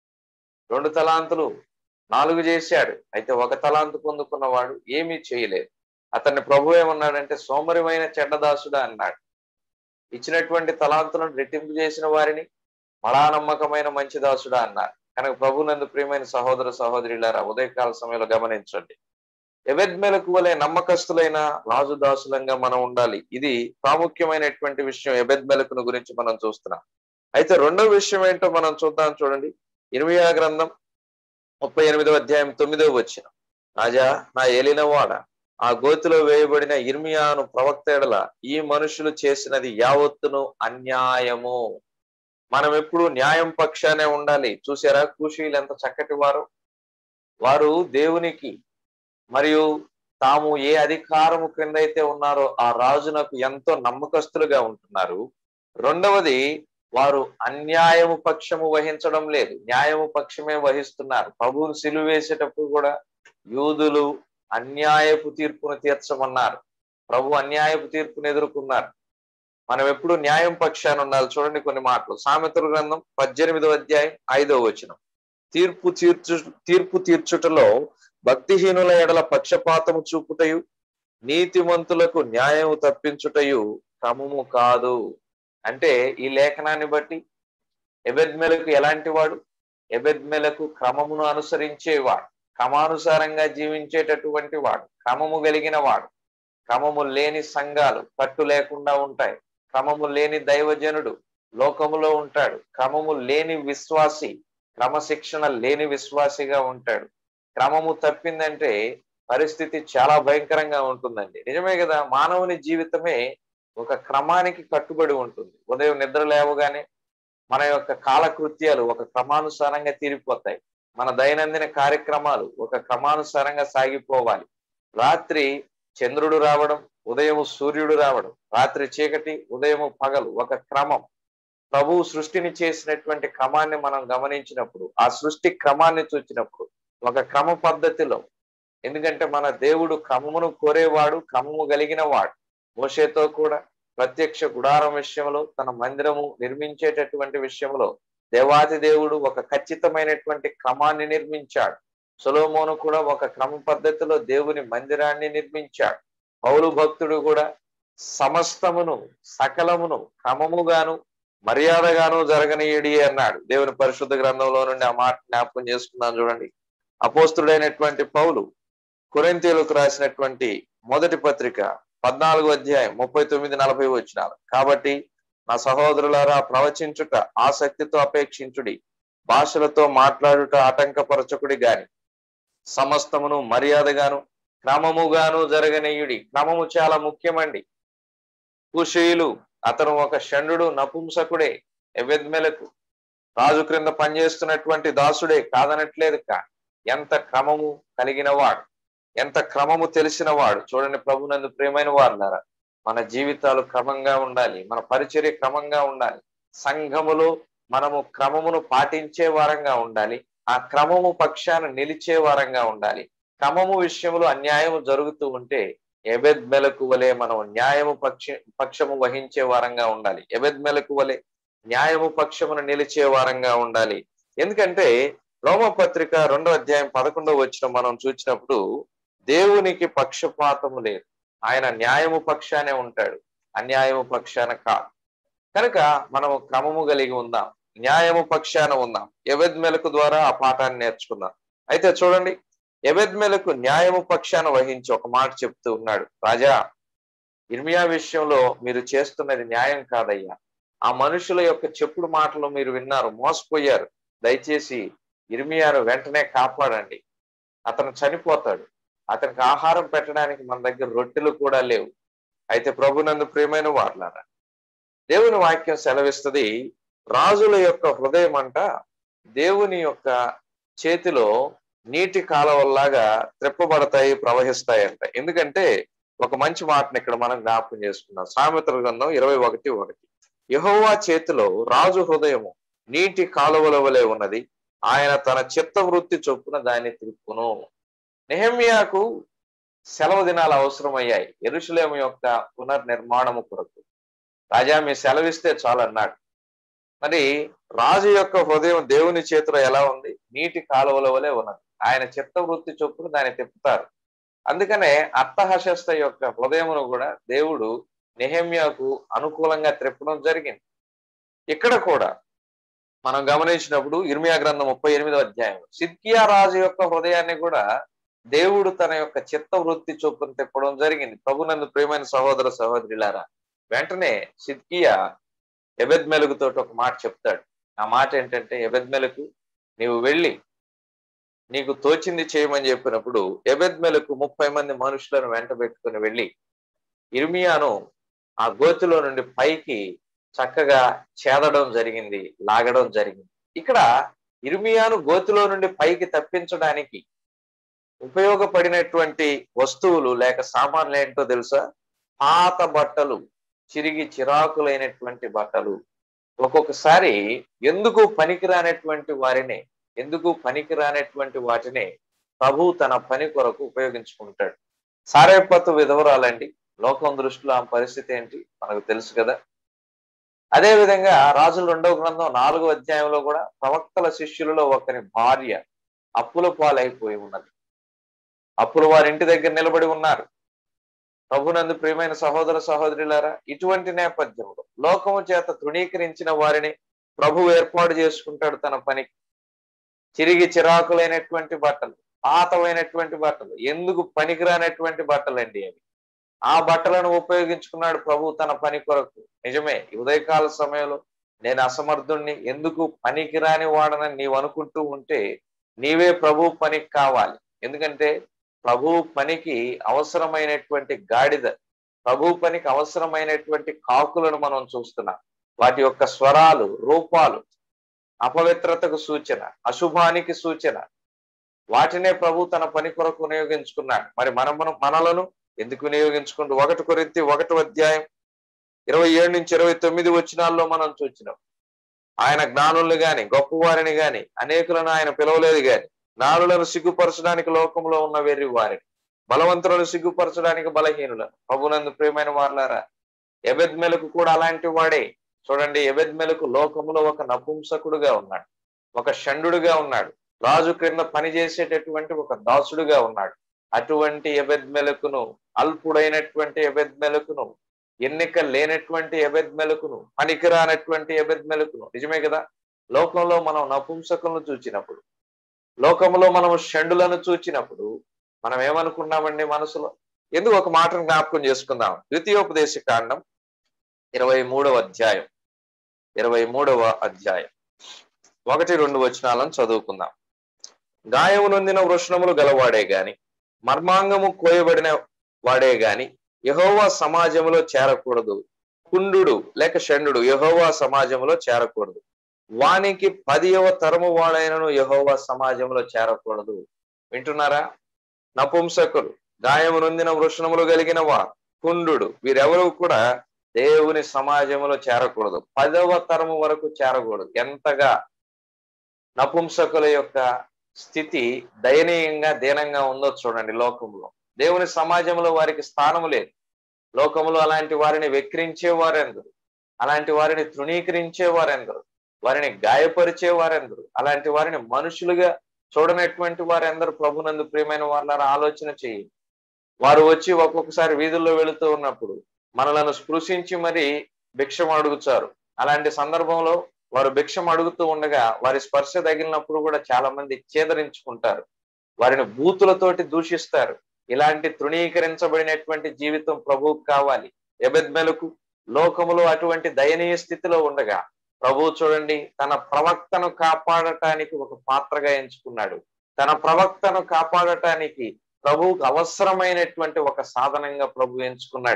రెండు తలాంతులు నాలుగు చేశాడు అయితే ఒక తలాంతు పొందుకున్నవాడు ఏమీ చేయలేదు అతన్ని ప్రభు ఏమన్నాడంటే సోమరిమైన చెడ్డదాసుడా అన్నాడు ఇచ్చినటువంటి తలాంతులను రెట్టింపు చేసిన వారిని మడా నమ్మకమైన మంచి దాసుడా అన్నారు కనుక ప్రభు నందు ప్రియమైన సహోదర సహోదరులారా ఉదయకాల సమయంలో గమనించండి ఎబెద్మెలకు వలె నమ్మకస్తులైన రాజుదాసులంగా మనం ఉండాలి ఇది ప్రాముఖ్యమైనటువంటి విషయం ఎబెద్మెలకును గురించి మనం చూస్తున్నాం అయితే రెండో విషయం ఏంటో మనం చూద్దాం చూడండి ఇరవై గ్రంథం ముప్పై ఎనిమిదవ అధ్యాయం తొమ్మిదవ వచ్చిన రాజా నా ఏలినవాడ ఆ గోతిలో వేయబడిన ఇర్మియాను ప్రవక్త ఎడల ఈ మనుషులు చేసినది యావత్తును అన్యాయము మనం ఎప్పుడు న్యాయం పక్షానే ఉండాలి చూసారా కూషీలు ఎంత చక్కటి వారు వారు దేవునికి మరియు తాము ఏ అధికారము క్రింద అయితే ఉన్నారో ఆ రాజునకు ఎంతో నమ్మకస్తులుగా ఉంటున్నారు రెండవది వారు అన్యాయము పక్షము వహించడం లేదు న్యాయము పక్షమే వహిస్తున్నారు ప్రభువును సిలువ వేసేటప్పుడు కూడా యూదులు అన్యాయపు తీర్పును తీర్చమన్నారు ప్రభు అన్యాయపు తీర్పును ఎదుర్కొన్నారు మనం ఎప్పుడు న్యాయం పక్షాన ఉండాలి చూడండి కొన్ని మాటలు సామెతల గ్రంథం పద్దెనిమిదవ అధ్యాయం ఐదవ వచనం తీర్పు తీర్చు తీర్పు తీర్చుటలో భక్తిహీనుల ఎడల పక్షపాతము చూపుటయు నీతిమంతులకు న్యాయము తప్పించుటయు క్రమము కాదు అంటే ఈ లేఖనాన్ని బట్టి ఎబెద్మెలకు ఎలాంటి వాడు ఎబెద్మెలకు క్రమమును అనుసరించేవాడు క్రమానుసారంగా జీవించేటటువంటి వాడు క్రమము కలిగిన వాడు క్రమము లేని సంఘాలు కట్టు లేకుండా ఉంటాయి క్రమము లేని దైవజనుడు లోకములో ఉంటాడు క్రమము లేని విశ్వాసి క్రమశిక్షణ లేని విశ్వాసిగా ఉంటాడు క్రమము తప్పిందంటే పరిస్థితి చాలా భయంకరంగా ఉంటుందండి నిజమే కదా మానవుని జీవితమే ఒక క్రమానికి కట్టుబడి ఉంటుంది ఉదయం నిద్ర లేవగానే మన యొక్క కాలకృత్యాలు ఒక క్రమానుసారంగా తీరిపోతాయి మన దైనందిన కార్యక్రమాలు ఒక క్రమానుసారంగా సాగిపోవాలి రాత్రి చంద్రుడు రావడం ఉదయం సూర్యుడు రావడం రాత్రి చీకటి ఉదయం పగలు ఒక క్రమం ప్రభువు సృష్టిని చేసినటువంటి క్రమాన్ని మనం గమనించినప్పుడు ఆ సృష్టి క్రమాన్ని చూచినప్పుడు ఒక క్రమ పద్ధతిలో ఎందుకంటే మన దేవుడు క్రమమును కోరేవాడు క్రమము కలిగిన వాడు మోషేతో కూడా ప్రత్యక్ష గుడారం విషయంలో తన మందిరము నిర్మించేటటువంటి విషయంలో దేవాది దేవుడు ఒక ఖచ్చితమైనటువంటి క్రమాన్ని నిర్మించాడు సొలోమోను కూడా ఒక క్రమ పద్ధతిలో దేవుని మందిరాన్ని నిర్మించాడు పౌలు భక్తుడు కూడా సమస్తమును సకలమును క్రమముగాను మర్యాదగాను జరగనీయడి అన్నాడు దేవుని పరిశుద్ధ గ్రంథంలో నుండి ఆ మాట జ్ఞాపకం చేసుకున్నాను చూడండి అపోస్తుడైనటువంటి పౌలు కొరింతీలకు రాసినటువంటి మొదటి పత్రిక పద్నాలుగు అధ్యాయం ముప్పై తొమ్మిది నలభై వచ్చినారు కాబట్టి నా సహోదరులారా ప్రవచించుట ఆసక్తితో అపేక్షించుడి భాషలతో మాట్లాడుట ఆటంకపరచకుడి గాని సమస్తమును మర్యాదగాను క్రమముగాను జరగనీయుడి క్రమము చాలా ముఖ్యమండి కుషీయులు అతను ఒక షండు నపుంసకుడే ఎవెద్మెలకు రాజు క్రింద పనిచేస్తున్నటువంటి దాసుడే కాదనట్లేదు కా ఎంత క్రమము కలిగిన వాడు ఎంత క్రమము తెలిసిన వాడు చూడండి ప్రభునందు ప్రేమైన వారులారా మన జీవితాలు క్రమంగా ఉండాలి మన పరిచర్య క్రమంగా ఉండాలి సంఘములో మనము క్రమమును పాటించే వారంగా ఉండాలి ఆ క్రమము పక్షాన నిలిచే వారంగా ఉండాలి క్రమము విషయంలో అన్యాయము జరుగుతూ ఉంటే ఎబెద్ మెలకు వలె మనం న్యాయము పక్ష పక్షము వహించే వారంగా ఉండాలి ఎబెద్ మెలకు వలె న్యాయము పక్షమును నిలిచే వారంగా ఉండాలి ఎందుకంటే రోమపత్రిక రెండో అధ్యాయం పదకొండో వచ్చిన మనం చూసినప్పుడు దేవునికి పక్షపాతము లేదు ఆయన న్యాయము పక్షానే ఉంటాడు అన్యాయము పక్షాన కాదు కనుక మనము క్రమము కలిగి ఉందాం న్యాయము పక్షాన ఉందాం ఎవెద్ మెలకు ద్వారా ఆ పాఠాన్ని నేర్చుకుందాం అయితే చూడండి ఎవెద్ మెలకు న్యాయము పక్షాన వహించి ఒక మాట చెప్తూ ఉన్నాడు రాజా ఇర్మియా విషయంలో మీరు చేస్తున్నది న్యాయం కాదయ్యా ఆ మనుషుల యొక్క చెప్పుడు మాటలు మీరు విన్నారు మోసపోయారు దయచేసి ఇర్మియాను వెంటనే కాపాడండి అతను చనిపోతాడు అతనికి ఆహారం పెట్టడానికి మన దగ్గర రొట్టెలు కూడా లేవు అయితే ప్రభునందు ప్రియమైన వార్లారా దేవుని వాక్యం సెలవిస్తుంది రాజుల యొక్క హృదయం అంట దేవుని యొక్క చేతిలో నీటి కాలవల్లాగా త్రెప్పబడతాయి ప్రవహిస్తాయంట ఎందుకంటే ఒక మంచి మాటను ఇక్కడ మనం జ్ఞాపకం చేసుకున్నాం సామెతల గ్రంథం ఇరవై ఒకటి ఒకటి యహోవా చేతిలో రాజు హృదయము నీటి కాలువల వలె ఉన్నది ఆయన తన చిత్త వృత్తి చొప్పున దాన్ని తిరుపును నెహమ్యాకు సెలవు దినాలు అవసరమయ్యాయి ఎరుషులేం యొక్క పునర్నిర్మాణము కొరకు రాజా మీ సెలవిస్తే చాలు అన్నాడు మరి రాజు యొక్క హృదయం దేవుని చేతిలో ఎలా ఉంది నీటి కాలువల వలె ఉన్నది ఆయన చిత్త వృత్తి చొప్పున దాన్ని తిప్పుతారు అందుకనే అర్థహశస్త యొక్క హృదయమును కూడా దేవుడు నెహమ్యాకు అనుకూలంగా త్రిప్పడం జరిగింది ఇక్కడ కూడా మనం గమనించినప్పుడు ఇర్మియా గ్రంథం ముప్పై ఎనిమిదో అధ్యాయం సిద్కియా రాజు యొక్క హృదయాన్ని కూడా దేవుడు తన యొక్క చిత్త వృత్తి చొప్పున తిప్పడం జరిగింది ప్రభునందు ప్రియమైన సహోదర సహోదరులారా వెంటనే సిద్కియా ఎబెద్మెలుగుతో ఒక మాట చెప్తాడు ఆ మాట ఏంటంటే ఎబెద్మెలకు నీవు వెళ్ళి నీకు తోచింది చేయమని చెప్పినప్పుడు ఎబెద్మెలకు ముప్పై మంది మనుషులను వెంట పెట్టుకుని వెళ్ళి ఇర్మియాను ఆ గోతిలో నుండి పైకి చక్కగా చేదడం జరిగింది లాగడం జరిగింది ఇక్కడ ఇర్మియాను గోతిలో నుండి పైకి తప్పించడానికి ఉపయోగపడినటువంటి వస్తువులు లేక సామాన్లు ఏంటో తెలుసా పాత బట్టలు చిరిగి చిరాకులైనటువంటి బట్టలు ఒక్కొక్కసారి ఎందుకు పనికిరానటువంటి వారిని ఎందుకు పనికిరానటువంటి వాటిని ప్రభు తన పని కొరకు ఉపయోగించుకుంటాడు సారేపత్తు విధవరాలండి లోకం దృష్టిలో ఆ పరిస్థితి ఏంటి మనకు తెలుసు కదా అదే విధంగా రాజుల రెండవ గ్రంథం నాలుగో అధ్యాయంలో కూడా ప్రవక్తల శిష్యులలో ఒకరి భార్య అప్పుల పాలైపోయి ఉన్నది అప్పులు వారి ఇంటి దగ్గర నిలబడి ఉన్నారు ప్రభునందు ప్రియమైన సహోదర సహోదరులారా ఇటువంటి నేపథ్యంలో లోకము చేత తృణీకరించిన వారిని ప్రభు ఏర్పాటు చేసుకుంటాడు తన పనికి చిరిగి చిరాకులైనటువంటి బట్టలు పాతమైనటువంటి బట్టలు ఎందుకు పనికిరానటువంటి బట్టలండి అవి ఆ బట్టలను ఉపయోగించుకున్నాడు ప్రభు తన పని కొరకు నిజమే ఉదయకాల సమయంలో నేను అసమర్థుణ్ణి ఎందుకు పనికిరాని వాడనని నీవు అనుకుంటూ ఉంటే నీవే ప్రభు పనికి కావాలి ఎందుకంటే ప్రభు పనికి అవసరమైనటువంటి గాడిద ప్రభు పనికి అవసరమైనటువంటి కాకులను మనం చూస్తున్నాం వాటి యొక్క స్వరాలు రూపాలు అపవిత్రతకు సూచన అశుభానికి సూచన వాటినే ప్రభు తన పని కొరకు వినియోగించుకున్నాడు మరి మనం మనం మనలను ఎందుకు వినియోగించుకుంటూ ఒకటి కొరింతి ఒకటి అధ్యాయం ఇరవై ఏడు నుంచి ఇరవై తొమ్మిది వచ్చినాల్లో మనం చూచినాం ఆయన జ్ఞానుల్ని గాని గొప్పవారిని గాని అనేకులను ఆయన పిలవలేదు గాని జ్ఞానులను సిగ్గుపరచడానికి లోకంలో ఉన్న వేరి వారిని బలవంతులను సిగ్గుపరచడానికి బలహీనులను ప్రభునందు ప్రియమైన వారులారా ఎబెద్మెలకు కూడా అలాంటి వాడే చూడండి ఎబెద్మెలకు లోకంలో ఒక నపుంసకుడుగా ఉన్నాడు ఒక షండుడుగా ఉన్నాడు రాజు క్రింద పనిచేసేటటువంటి ఒక దాసుడుగా ఉన్నాడు అటువంటి ఎబెద్మెలకును అల్పుడైనటువంటి ఎబెద్మెలకును ఎన్నిక లేనటువంటి ఎబెద్మెలకును పనికిరానటువంటి ఎబెద్మెలకును నిజమే కదా లోకంలో మనం నపుంసకులను చూచినప్పుడు లోకంలో మనం షండులను చూచినప్పుడు మనం ఏమనుకున్నామండి మనసులో ఎందుకు ఒక మాటను జ్ఞాపకం చేసుకుందాం ద్వితీయోపదేశ కాండం ఇరవై మూడవ అధ్యాయం ఇరవై మూడవ అధ్యాయం ఒకటి రెండు వచనాలను చదువుకుందాం గాయము నొందిన వృషణములు గలవాడే గాని మర్మాంగము కోయబడిన వాడే గాని యహోవా సమాజంలో చేరకూడదు కుండు లేక షండు యహోవా సమాజంలో చేరకూడదు వానికి పదియవ తరము వాడైనను యహోవా సమాజంలో చేరకూడదు వింటున్నారా నపుంసకులు గాయము నొందిన వృషణములు కలిగిన వారు కుండు వీరెవరు కూడా దేవుని సమాజంలో చేరకూడదు పదవ తరము వరకు చేరకూడదు ఎంతగా నపుంసకుల యొక్క స్థితి దయనీయంగా దీనంగా ఉందో చూడండి లోకంలో దేవుని సమాజంలో వారికి స్థానం లేదు లోకంలో అలాంటి వారిని వెక్రించే వారెందరు అలాంటి వారిని తృణీకరించే వారెందరు వారిని గాయపరిచే వారెందరు అలాంటి వారిని మనుషులుగా చూడనటువంటి వారెందరూ ప్రభునందు ప్రియమైన వాళ్ళ ఆలోచన చేయి వారు వచ్చి ఒక్కొక్కసారి వీధుల్లో వెళుతూ ఉన్నప్పుడు మనలను స్పృశించి మరి భిక్షం అడుగుతారు అలాంటి సందర్భంలో వారు భిక్షం అడుగుతూ ఉండగా వారి స్పర్శ తగిలినప్పుడు కూడా చాలా మంది చేదరించుకుంటారు వారిని బూతులతోటి దూషిస్తారు ఇలాంటి తృణీకరించబడినటువంటి జీవితం ప్రభువుకు కావాలి ఎబెద్మెలకు లోకములో అటువంటి దయనీయ స్థితిలో ఉండగా ప్రభు చూడండి తన ప్రవక్తను కాపాడటానికి ఒక పాత్రగా ఎంచుకున్నాడు తన ప్రవక్తను కాపాడటానికి ప్రభువుకు అవసరమైనటువంటి ఒక సాధనంగా ప్రభు ఎంచుకున్నాడు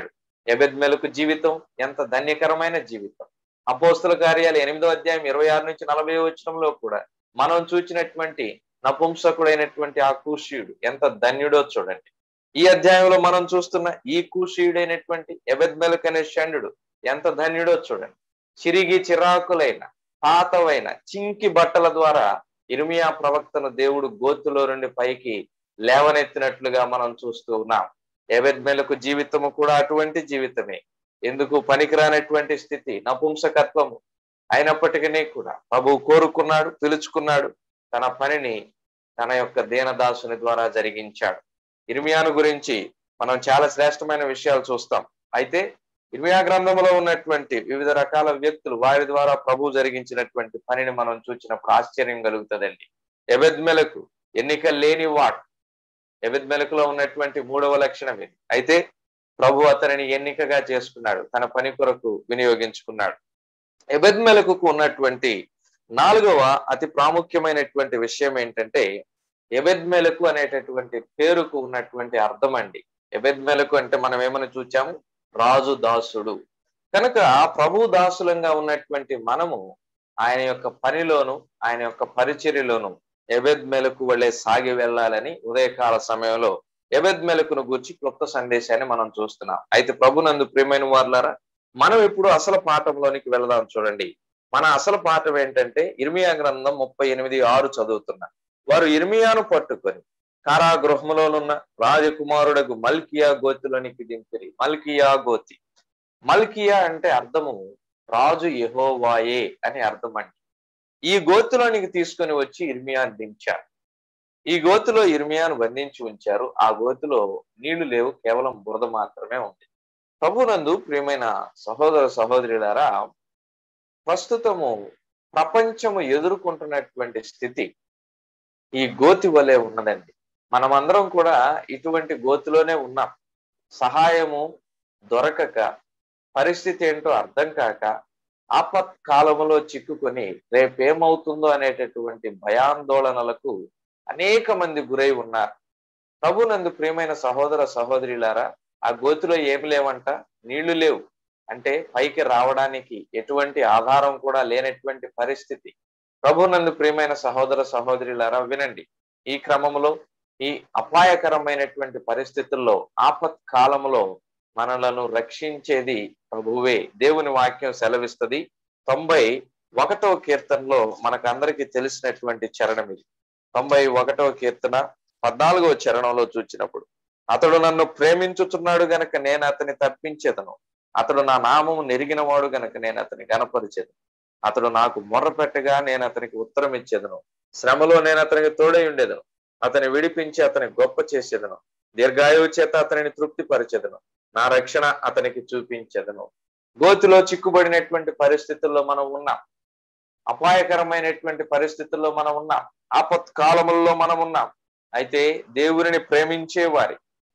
ఎబెద్మెలకు జీవితం ఎంత ధన్యకరమైన జీవితం అపోస్తుల కార్యాలు ఎనిమిదో అధ్యాయం ఇరవై ఆరు నుంచి నలభై వచనంలో కూడా మనం చూచినటువంటి నపుంసకుడైనటువంటి ఆ కూషీయుడు ఎంత ధన్యుడో చూడండి ఈ అధ్యాయంలో మనం చూస్తున్న ఈ కూషీయుడైనటువంటి ఎబెద్మెలక్ అనే షండు ఎంత ధన్యుడో చూడండి చిరిగి చిరాకులైన పాతవైన చింకి బట్టల ద్వారా ఇర్మియా ప్రవక్తను దేవుడు గోతులో నుండి పైకి లేవనెత్తినట్లుగా మనం చూస్తూ ఉన్నాం ఎబెద్మెలకు జీవితము కూడా అటువంటి జీవితమే ఎందుకు పనికిరానటువంటి స్థితి నపుంసకత్వము అయినప్పటికీ కూడా ప్రభు కోరుకున్నాడు పిలుచుకున్నాడు తన పనిని తన యొక్క దీనదాసుని ద్వారా జరిగించాడు ఇర్మియాను గురించి మనం చాలా శ్రేష్టమైన విషయాలు చూస్తాం అయితే ఇర్మియా గ్రంథంలో ఉన్నటువంటి వివిధ రకాల వ్యక్తులు వారి ద్వారా ప్రభు జరిగించినటువంటి పనిని మనం చూసినప్పుడు ఆశ్చర్యం కలుగుతుందండి ఎబెద్మెలకు ఎన్నిక లేని వాడు ఎబెద్మెలకులో ఉన్నటువంటి మూడవ లక్షణం ఇది అయితే ప్రభు అతనిని ఎన్నికగా చేసుకున్నాడు తన పని కొరకు వినియోగించుకున్నాడు ఎబెద్మెలకు ఉన్నటువంటి నాలుగవ అతి ప్రాముఖ్యమైనటువంటి విషయం ఏంటంటే ఎబెద్మెలకు అనేటటువంటి పేరుకు ఉన్నటువంటి అర్థం అండి ఎబెద్మెలకు అంటే మనం ఏమని చూచాము రాజు దాసుడు కనుక ప్రభు దాసులంగా ఉన్నటువంటి మనము ఆయన యొక్క పనిలోను ఆయన యొక్క పరిచర్యలోను ఎబెద్ మెలకు వల్లే సాగి వెళ్ళాలని ఉదయకాల సమయంలో ఎబెద్ మెలకును గూర్చి క్లుప్త సందేశాన్ని మనం చూస్తున్నాం అయితే ప్రభునందు ప్రియమైన వారులారా మనం ఇప్పుడు అసలు పాఠంలోనికి వెళదాం చూడండి మన అసలు పాఠం ఏంటంటే ఇర్మియా గ్రంథం ముప్పై ఎనిమిది ఆరు చదువుతున్నా వారు ఇర్మియాను పట్టుకొని కారాగృహములోనున్న రాజకుమారుడకు మల్కియా గోతిలోనికి దింపిరి మల్కియా గోతి మల్కియా అంటే అర్థము రాజు యెహోవాయే అని అర్థం అండి ఈ గోతులోనికి తీసుకొని వచ్చి ఇర్మియాను దించారు ఈ గోతులో ఇర్మియాను బంధించి ఉంచారు ఆ గోతులో నీళ్లు లేవు కేవలం బురద మాత్రమే ఉంది ప్రభునందు ప్రియమైన సహోదర సహోదరులారా ప్రస్తుతము ప్రపంచము ఎదుర్కొంటున్నటువంటి స్థితి ఈ గోతి వలె ఉన్నదండి మనమందరం కూడా ఇటువంటి గోతిలోనే ఉన్నాం సహాయము దొరకక పరిస్థితి ఏంటో అర్థం కాక ఆపత్ కాలములో చిక్కుకొని రేపేమవుతుందో అనేటటువంటి భయాందోళనలకు అనేక మంది గురై ఉన్నారు ప్రభునందు ప్రియమైన సహోదర సహోదరులారా ఆ గోతిలో ఏమి లేవంట నీళ్లు లేవు అంటే పైకి రావడానికి ఎటువంటి ఆధారం కూడా లేనటువంటి పరిస్థితి ప్రభునందు ప్రియమైన సహోదర సహోదరులారా వినండి ఈ క్రమంలో ఈ అపాయకరమైనటువంటి పరిస్థితుల్లో ఆపత్ కాలంలో మనలను రక్షించేది ప్రభువే దేవుని వాక్యం సెలవిస్తుంది తొంభై ఒకటో కీర్తనలో మనకు అందరికీ తెలిసినటువంటి చరణం ఇది తొంభై ఒకటో కీర్తన పద్నాలుగో చరణంలో చూచినప్పుడు అతడు నన్ను ప్రేమించుచున్నాడు గనక నేను అతని తప్పించేదను అతడు నా నామము నెరిగిన వాడు గనక నేను అతని గనపరిచేదను అతడు నాకు మొర్ర పెట్టగా నేను అతనికి ఉత్తరం ఇచ్చేదను శ్రమలో నేను అతనికి తోడై ఉండేదను అతని విడిపించి అతని గొప్ప చేసేదను దీర్ఘాయువు చేత అతనిని తృప్తిపరిచేదను నా రక్షణ అతనికి చూపించేదను గోతిలో చిక్కుబడినటువంటి పరిస్థితుల్లో మనం ఉన్నాం అపాయకరమైనటువంటి పరిస్థితుల్లో మనం ఉన్నాం ఆపత్ కాలముల్లో మనం ఉన్నాం అయితే దేవుని ప్రేమించే వారి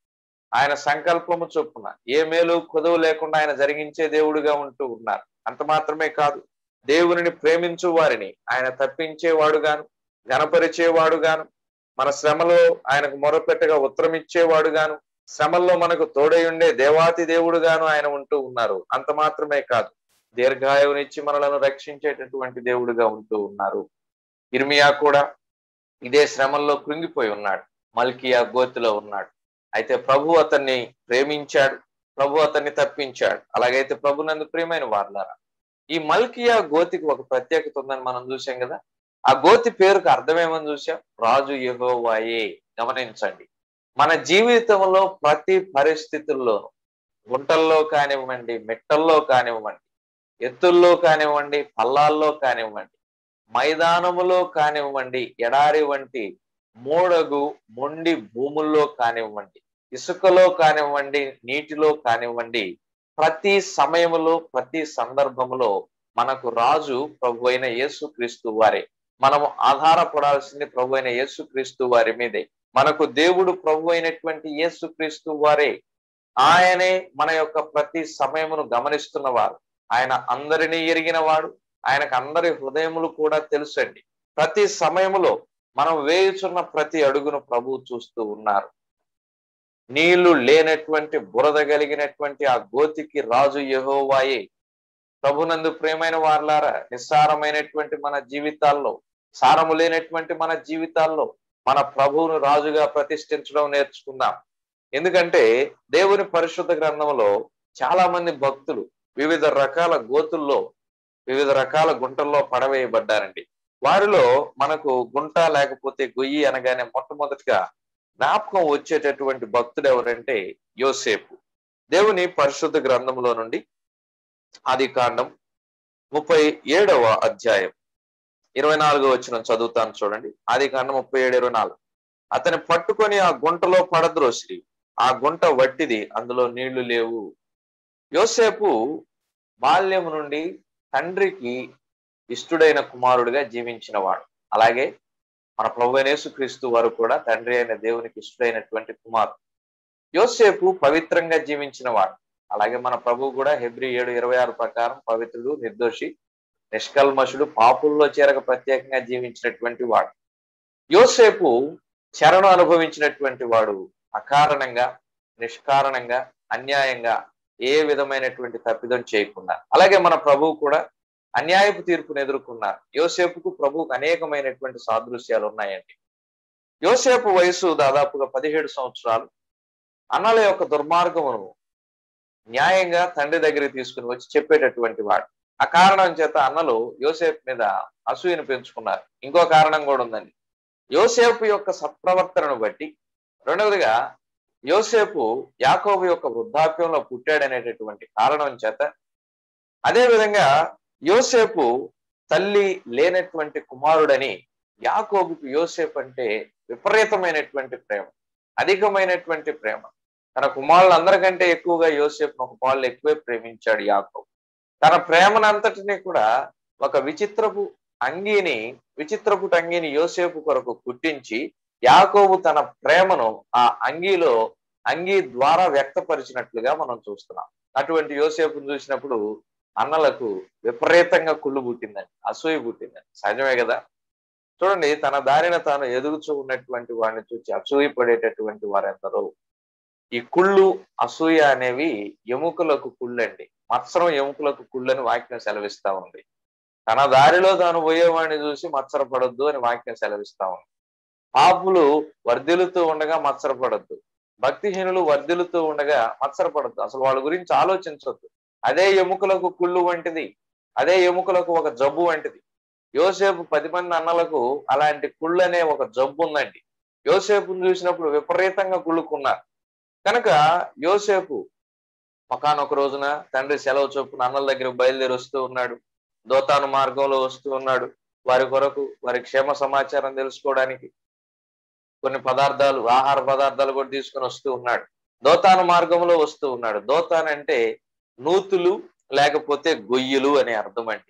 ఆయన సంకల్పము చొప్పున ఏ మేలు కొదవు లేకుండా ఆయన జరిగించే దేవుడుగా ఉంటూ ఉన్నారు అంత మాత్రమే కాదు దేవుని ప్రేమించు వారిని ఆయన తప్పించేవాడు గాను గణపరిచేవాడు గాను మన శ్రమలో ఆయనకు మొరపెట్టగా ఉత్తరం ఇచ్చేవాడు గాను శ్రమల్లో మనకు తోడై ఉండే దేవాతి దేవుడు గాను ఆయన ఉంటూ ఉన్నారు అంత మాత్రమే కాదు దీర్ఘాయువునిచ్చి మనలను రక్షించేటటువంటి దేవుడుగా ఉంటూ ఉన్నారు ఇర్మియా కూడా ఇదే శ్రమల్లో కృంగిపోయి ఉన్నాడు మల్కియా గోతిలో ఉన్నాడు అయితే ప్రభు అతన్ని ప్రేమించాడు ప్రభు అతన్ని తప్పించాడు అలాగైతే ప్రభు నందు ప్రియమైన వారులారా ఈ మల్కియా గోతికి ఒక ప్రత్యేకత ఉందని మనం చూసాం కదా ఆ గోతి పేరుకు అర్థమేమని చూసాం రాజు యెహోవాయే గమనించండి మన జీవితంలో ప్రతి పరిస్థితుల్లోనూ గుంటల్లో కానివ్వండి మెట్టల్లో కానివ్వండి ఎత్తుల్లో కానివ్వండి పల్లాల్లో కానివ్వండి మైదానములో కానివ్వండి ఎడారి వంటి మూడగు మొండి భూముల్లో కానివ్వండి ఇసుకలో కానివ్వండి నీటిలో కానివ్వండి ప్రతి సమయములో ప్రతి సందర్భములో మనకు రాజు ప్రభు అయిన యేసు క్రీస్తు వారే మనము ఆధారపడాల్సింది ప్రభు అయిన యేసు క్రీస్తు వారి మీదే మనకు దేవుడు ప్రభు అయినటువంటి యేసు క్రీస్తు వారే ఆయనే మన యొక్క ప్రతి సమయమును గమనిస్తున్నవారు ఆయన అందరినీ ఎరిగిన వాడు ఆయనకు అందరి హృదయములు కూడా తెలుసండి ప్రతి సమయములో మనం వేయుచున్న ప్రతి అడుగును ప్రభు చూస్తూ ఉన్నారు నీళ్లు లేనటువంటి బురద కలిగినటువంటి ఆ గోతికి రాజు యెహోవాయే ప్రభునందు ప్రేమైన వార్లారా నిస్సారమైనటువంటి మన జీవితాల్లో సారము లేనటువంటి మన జీవితాల్లో మన ప్రభువును రాజుగా ప్రతిష్ఠించడం నేర్చుకుందాం ఎందుకంటే దేవుని పరిశుద్ధ గ్రంథంలో చాలా మంది భక్తులు వివిధ రకాల గోతుల్లో వివిధ రకాల గుంటల్లో పడవేయబడ్డారండి వారిలో మనకు గుంట లేకపోతే గొయ్యి అనగానే మొట్టమొదటిగా జ్ఞాపకం వచ్చేటటువంటి భక్తుడు ఎవరంటే యోసేపు దేవుని పరిశుద్ధ గ్రంథంలో నుండి ఆది కాండం ముప్పై ఏడవ అధ్యాయం ఇరవై నాలుగో వచ్చిన చదువుతాను చూడండి ఆది కాండం ముప్పై ఏడు ఇరవై నాలుగు అతని పట్టుకొని ఆ గుంటలో పడద్రోసిరి ఆ గుంట వట్టిది అందులో నీళ్లు లేవు యోసేపు బాల్యం నుండి తండ్రికి ఇష్టుడైన కుమారుడిగా జీవించినవాడు అలాగే మన ప్రభు క్రీస్తు వారు కూడా తండ్రి అయిన దేవునికి ఇష్టడైనటువంటి కుమారుడు యోసేపు పవిత్రంగా జీవించినవాడు అలాగే మన ప్రభు కూడా హెబ్రి ఏడు ఇరవై ఆరు ప్రకారం పవిత్రుడు నిర్దోషి నిష్కల్మషుడు పాపుల్లో చేరక ప్రత్యేకంగా జీవించినటువంటి వాడు యోసేపు శరణు అనుభవించినటువంటి వాడు అకారణంగా నిష్కారణంగా అన్యాయంగా ఏ విధమైనటువంటి తప్పిదం చేయకుండా అలాగే మన ప్రభువు కూడా అన్యాయపు తీర్పును ఎదుర్కొన్నారు యోసేపుకు ప్రభువుకు అనేకమైనటువంటి సాదృశ్యాలు ఉన్నాయండి యోసేపు వయసు దాదాపుగా పదిహేడు సంవత్సరాలు అన్నల యొక్క దుర్మార్గమును న్యాయంగా తండ్రి దగ్గరికి తీసుకుని వచ్చి చెప్పేటటువంటి వాడు ఆ కారణం చేత అన్నలు యోసేపు మీద అసూయను పెంచుకున్నారు ఇంకో కారణం కూడా ఉందండి యోసేపు యొక్క సత్ప్రవర్తనను బట్టి రెండవదిగా యోసేపు యాకోబు యొక్క వృద్ధాప్యంలో పుట్టాడనేటటువంటి కారణం చేత అదే విధంగా యోసేపు తల్లి లేనటువంటి కుమారుడని యాకోబుకు యోసేపు అంటే విపరీతమైనటువంటి ప్రేమ అధికమైనటువంటి ప్రేమ తన కుమారులందరికంటే ఎక్కువగా యోసేపు ఒక పాలు ఎక్కువే ప్రేమించాడు యాకోబు తన ప్రేమనంతటిని కూడా ఒక విచిత్రపు అంగీని విచిత్రపు అంగీని యోసేపు కొరకు కుట్టించి యాకోబు తన ప్రేమను ఆ అంగీలో అంగీ ద్వారా వ్యక్తపరిచినట్లుగా మనం చూస్తున్నాం అటువంటి యోసేపును చూసినప్పుడు అన్నలకు విపరీతంగా కుళ్ళు పుట్టిందండి అసూయ పుట్టిందండి సహజమే కదా చూడండి తన దారిన తాను ఎదుగుచూ ఉన్నటువంటి వాడిని చూసి అసూయ పడేటటువంటి వారెందరో ఈ కుళ్ళు అసూయ అనేవి ఎముకలకు కుళ్ళండి మత్సరం ఎముకలకు కుళ్ళని వాక్యం సెలవిస్తా ఉంది తన దారిలో తాను పోయేవాడిని చూసి మత్సరపడొద్దు అని వాక్యం సెలవిస్తా ఉంది పాపులు వర్ధిల్లుతూ ఉండగా మత్సరపడద్దు భక్తిహీనులు వర్ధిల్లుతూ ఉండగా మత్సరపడద్దు అసలు వాళ్ళ గురించి ఆలోచించొద్దు అదే ఎముకలకు కుళ్ళు వంటిది అదే ఎముకలకు ఒక జబ్బు వంటిది యోసేపు పది మంది అన్నలకు అలాంటి కుళ్ళు అనే ఒక జబ్బు ఉందండి యోసేపును చూసినప్పుడు విపరీతంగా కుళ్ళుకున్నారు కనుక యోసేపు ఒకనొక రోజున తండ్రి సెలవు చొప్పున అన్నల దగ్గర బయలుదేరి వస్తూ ఉన్నాడు దోతాను మార్గంలో వస్తూ ఉన్నాడు వారి కొరకు వారి క్షేమ సమాచారం తెలుసుకోవడానికి కొన్ని పదార్థాలు ఆహార పదార్థాలు కూడా తీసుకొని వస్తూ ఉన్నాడు దోతాను మార్గంలో వస్తూ ఉన్నాడు దోతాన్ అంటే నూతులు లేకపోతే గొయ్యలు అనే అర్థం అండి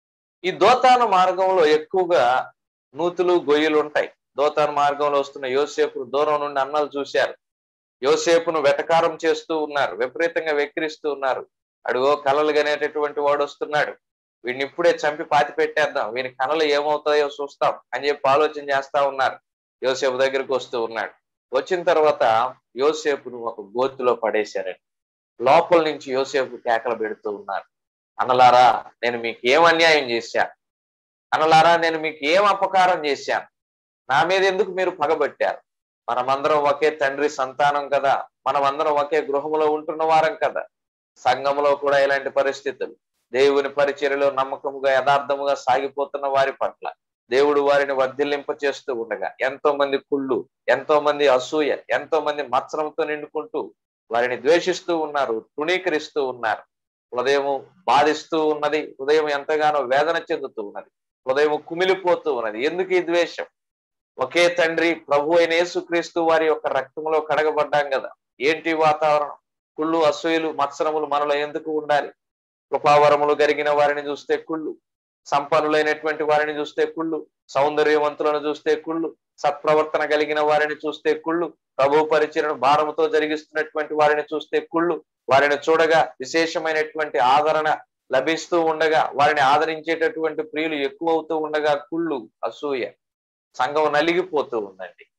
ఈ దోతాను మార్గంలో ఎక్కువగా నూతులు గొయ్యలు ఉంటాయి దోతాను మార్గంలో వస్తున్న యోసేపు దూరం నుండి అన్నలు చూశారు యోసేపును వెటకారం చేస్తూ ఉన్నారు విపరీతంగా వెక్కిరిస్తూ ఉన్నారు అడుగో కలలు గనేటటువంటి వాడు వస్తున్నాడు వీడిని ఇప్పుడే చంపి పాతి పెట్టేద్దాం వీని కళలు ఏమవుతాయో చూస్తాం అని చెప్పి ఆలోచన చేస్తా ఉన్నారు యోసేపు దగ్గరికి వస్తూ ఉన్నాడు వచ్చిన తర్వాత యోసేపును ఒక గోతిలో పడేశారండి లోపల నుంచి యోసేపు కేకలు పెడుతూ ఉన్నారు అన్నలారా నేను మీకు ఏం అన్యాయం చేశాను అన్నలారా నేను మీకు ఏం అపకారం చేశాను నా మీద ఎందుకు మీరు పగబట్టారు మనమందరం ఒకే తండ్రి సంతానం కదా మనమందరం ఒకే గృహంలో ఉంటున్న వారం కదా సంఘంలో కూడా ఇలాంటి పరిస్థితులు దేవుని పరిచర్యలో నమ్మకముగా యథార్థముగా సాగిపోతున్న వారి పట్ల దేవుడు వారిని వర్ధిల్లింప చేస్తూ ఉండగా ఎంతో మంది కుళ్ళు ఎంతో మంది అసూయ ఎంతో మంది మత్సరంతో నిండుకుంటూ వారిని ద్వేషిస్తూ ఉన్నారు తృణీకరిస్తూ ఉన్నారు హృదయము బాధిస్తూ ఉన్నది హృదయం ఎంతగానో వేదన చెందుతూ ఉన్నది హృదయం కుమిలిపోతూ ఉన్నది ఎందుకు ఈ ద్వేషం ఒకే తండ్రి ప్రభు అయిన యేసుక్రీస్తు వారి యొక్క రక్తంలో కడగబడ్డాం కదా ఏంటి వాతావరణం కుళ్ళు అసూయలు మత్సరములు మనలో ఎందుకు ఉండాలి కృపావరములు కలిగిన వారిని చూస్తే కుళ్ళు సంపన్నులైనటువంటి వారిని చూస్తే కుళ్ళు సౌందర్యవంతులను చూస్తే కుళ్ళు సత్ప్రవర్తన కలిగిన వారిని చూస్తే కుళ్ళు ప్రభు పరిచయను భారముతో జరిగిస్తున్నటువంటి వారిని చూస్తే కుళ్ళు వారిని చూడగా విశేషమైనటువంటి ఆదరణ లభిస్తూ ఉండగా వారిని ఆదరించేటటువంటి ప్రియులు ఎక్కువ అవుతూ ఉండగా కుళ్ళు అసూయ సంఘం నలిగిపోతూ ఉందండి